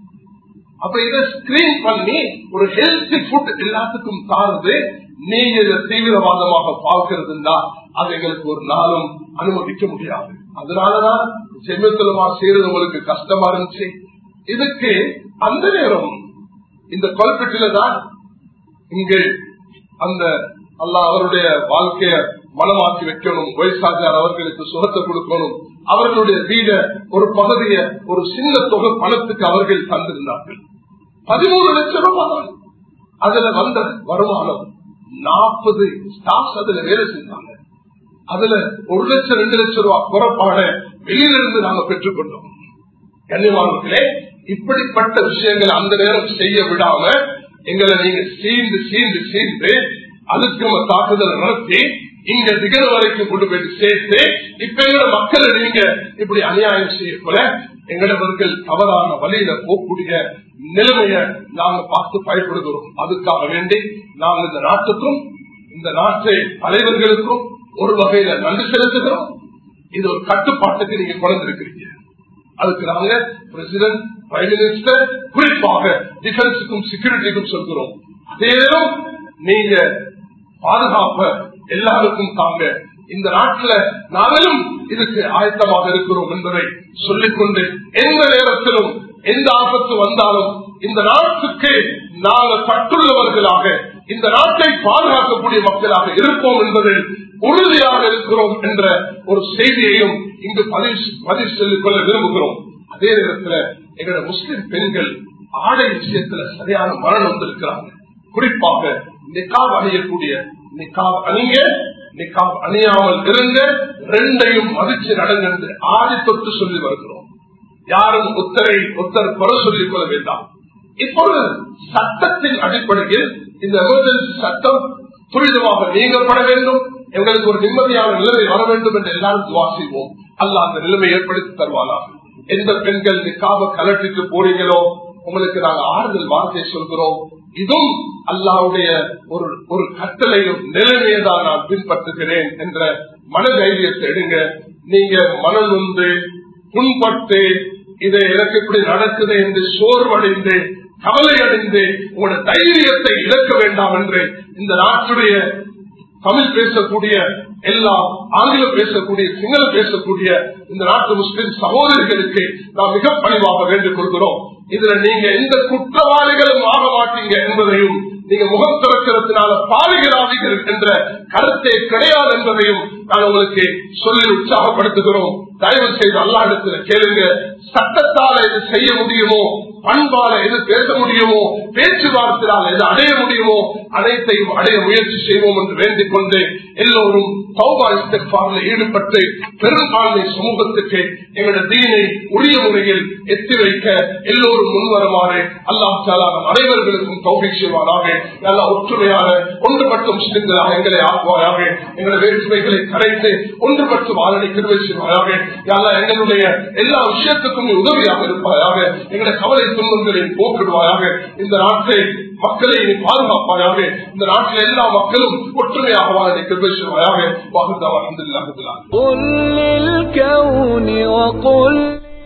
S1: அப்ப இதை ஸ்கிரீன் பண்ணி ஒரு ஹெல்த்தி ஃபுட் எல்லாத்துக்கும் தாருது நீங்க இதை தீவிரவாதமாக பார்க்கிறதுனா அது எங்களுக்கு ஒரு நாளும் அனுமதிக்க முடியாது அதனாலதான் ஜென்மத்திலமா செய்யறது உங்களுக்கு கஷ்டமா இருந்துச்சு இதுக்கு அந்த நேரம் இந்த கொல்கட்டில தான் இங்கு அந்த அல்ல அவருடைய வாழ்க்கைய மனமாக்கி வைக்கணும் வயசாஜார் அவர்களுக்கு சுகத்தை கொடுக்கணும் அவர்களுடைய வீட ஒரு பகுதிய ஒரு சின்ன தொகை பணத்துக்கு அவர்கள் தந்திருந்தார்கள் பதிமூணு லட்சம் ரூபாய் அதுல வந்த வருமானம் நாற்பது ஸ்டாஃப்ஸ் அதுல வேலை செஞ்சாங்க அதுல ஒரு லட்சம் ரெண்டு லட்சம் ரூபாய் குறைப்பாட வெளியிலிருந்து நாங்க பெற்றுக்கொண்டோம் கண்ணியமானவர்களே இப்படிப்பட்ட விஷயங்களை அந்த நேரம் செய்ய விடாம எங்களை நீங்க சீண்டு சீண்டு சீண்டு அதுக்கு நம்ம தாக்குதல் நடத்தி இங்க திகழ் வரைக்கும் கொண்டு போய் சேர்த்து இப்ப எங்களோட மக்களை நீங்க இப்படி அநியாயம் செய்யப்போல எங்களவர்கள் தவறான வழியில போகக்கூடிய நிலைமைய நாங்க பார்த்து பயப்படுகிறோம் அதுக்காக வேண்டி நாங்கள் இந்த நாட்டுக்கும் இந்த நாட்டு தலைவர்களுக்கும் ஒரு வகையில நன்றி செலுத்துகிறோம் இது ஒரு கட்டுப்பாட்டுக்கு நீங்க குறைந்திருக்கிறீங்க அதுக்கு நாங்க பிரசிடன்ட் பிரைம் மினிஸ்டர் குறிப்பாக டிஃபென்ஸுக்கும் செக்யூரிட்டிக்கும் சொல்கிறோம் அதே நேரம் நீங்க பாதுகாப்ப எல்லாருக்கும் தாங்க இந்த நாட்டில் நாங்களும் இதுக்கு ஆயத்தமாக இருக்கிறோம் என்பதை சொல்லிக்கொண்டு எந்த நேரத்திலும் எந்த ஆபத்து வந்தாலும் இந்த நாட்டுக்கு நாங்கள் பட்டுள்ளவர்களாக இந்த நாட்டை பாதுகாக்கக்கூடிய மக்களாக இருப்போம் என்பதில் உறுதியாக இருக்கிறோம் என்ற ஒரு செய்தியையும் இங்கு பதிவு பதிவு சொல்லிக் கொள்ள விரும்புகிறோம் அதே நேரத்தில் எங்களோட முஸ்லிம் பெண்கள் ஆடை விஷயத்துல சரியான மரணம் வந்திருக்கிறாங்க குறிப்பாக நிக்காப் அணியக்கூடிய நிக்காப் அணிங்க நிக்காப் அணியாமல் இருங்க ரெண்டையும் மதிச்சு நடங்க என்று ஆதி தொட்டு சொல்லி வருகிறோம் யாரும் உத்தரை உத்தர் குறை சொல்லிக் கொள்ள வேண்டாம் இப்பொழுது சட்டத்தின் அடிப்படையில் இந்த எமர்ஜென்சி சட்டம் துரிதமாக நீங்கப்பட வேண்டும் எங்களுக்கு ஒரு நிம்மதியான நிலைமை வர வேண்டும் என்று எல்லாரும் துவா செய்வோம் அல்ல அந்த நிலைமை ஏற்படுத்தி தருவானாக எந்த பெண்கள் நிக்காம கலட்டிட்டு போறீங்களோ உங்களுக்கு நாங்கள் ஆறுதல் வார்த்தை சொல்கிறோம் இதுவும் அல்லாவுடைய ஒரு ஒரு கட்டளையும் நிலைமையை தான் நான் பின்பற்றுகிறேன் என்ற மன தைரியத்தை எடுங்க நீங்க மனம் வந்து புண்பட்டு இதை எனக்கு இப்படி நடக்குது என்று சோர்வடைந்து கவலை அடைந்து உங்களோட தைரியத்தை இழக்க வேண்டாம் என்று இந்த நாட்டுடைய தமிழ் பேசக்கூடிய எல்லா ஆங்கிலம் பேசக்கூடிய சிங்களம் பேசக்கூடிய இந்த நாட்டு முஸ்லிம் சகோதரிகளுக்கு நாம் மிக பணிவாக வேண்டிக் கொள்கிறோம் இதுல நீங்க எந்த குற்றவாளிகளும் ஆக மாட்டீங்க என்பதையும் நீங்க முகம் திறக்கிறதுனால பாலிகளாவீர்கள் என்ற கருத்தே கிடையாது என்பதையும் நான் உங்களுக்கு சொல்லி உற்சாகப்படுத்துகிறோம் தயவு செய்து அல்லாடத்துல கேளுங்க சட்டத்தால எது செய்ய முடியுமோ பண்பால எது பேச முடியுமோ பேச்சுவார்த்தையால் எது அடைய முடியுமோ அனைத்தையும் அடைய முயற்சி செய்வோம் என்று வேண்டிக் கொண்டு எல்லோரும் சௌபாயத்திற்காரில் ஈடுபட்டு பெரும்பான்மை சமூகத்துக்கு எங்களுடைய தீனை உரிய முறையில் எத்தி வைக்க எல்லோரும் முன்வருமாறு அல்லாம் சாலாம் அனைவர்களுக்கும் தௌகை செய்வாராக நல்ல ஒற்றுமையாக ஒன்றுபட்ட முஸ்லிம்களாக எங்களை ஆக்குவாராக எங்களுடைய வேற்றுமைகளை கரைத்து ஒன்றுபட்டு வாழனை கிருவை செய்வாராக யாரா எங்களுடைய எல்லா விஷயத்துக்கும் நீ உதவியாக இருப்பாயாக எங்களுடைய கவலை துன்பங்களை போக்கிடுவாயாக இந்த நாட்டை மக்களை நீ பாதுகாப்பாயாக இந்த நாட்டில் எல்லா மக்களும் ஒற்றுமையாக வாழ நீ கிருவை செய்வாயாக வாகுதா அஹமதுல்லாஹுல்லா
S2: قل للكون وقل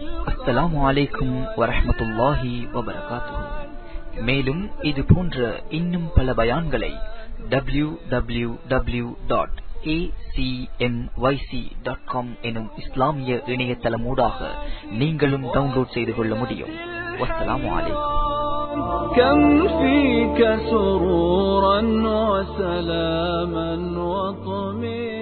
S2: அஸ்ஸலாமு அலைக்கும் வரஹ்மத்துல்லாஹி வபரகாத்துஹு மேலும் இது போன்ற இன்னும் பல பயான்களை W W W dot acmyc.com எனும் இஸ்லாமிய இணையதளமூடாக நீங்களும் டவுன்லோட் செய்து கொள்ள முடியும் வஸ்ஸலாமு அலைக்கும்
S3: كم فيك سرورا وسلاما وطمئنا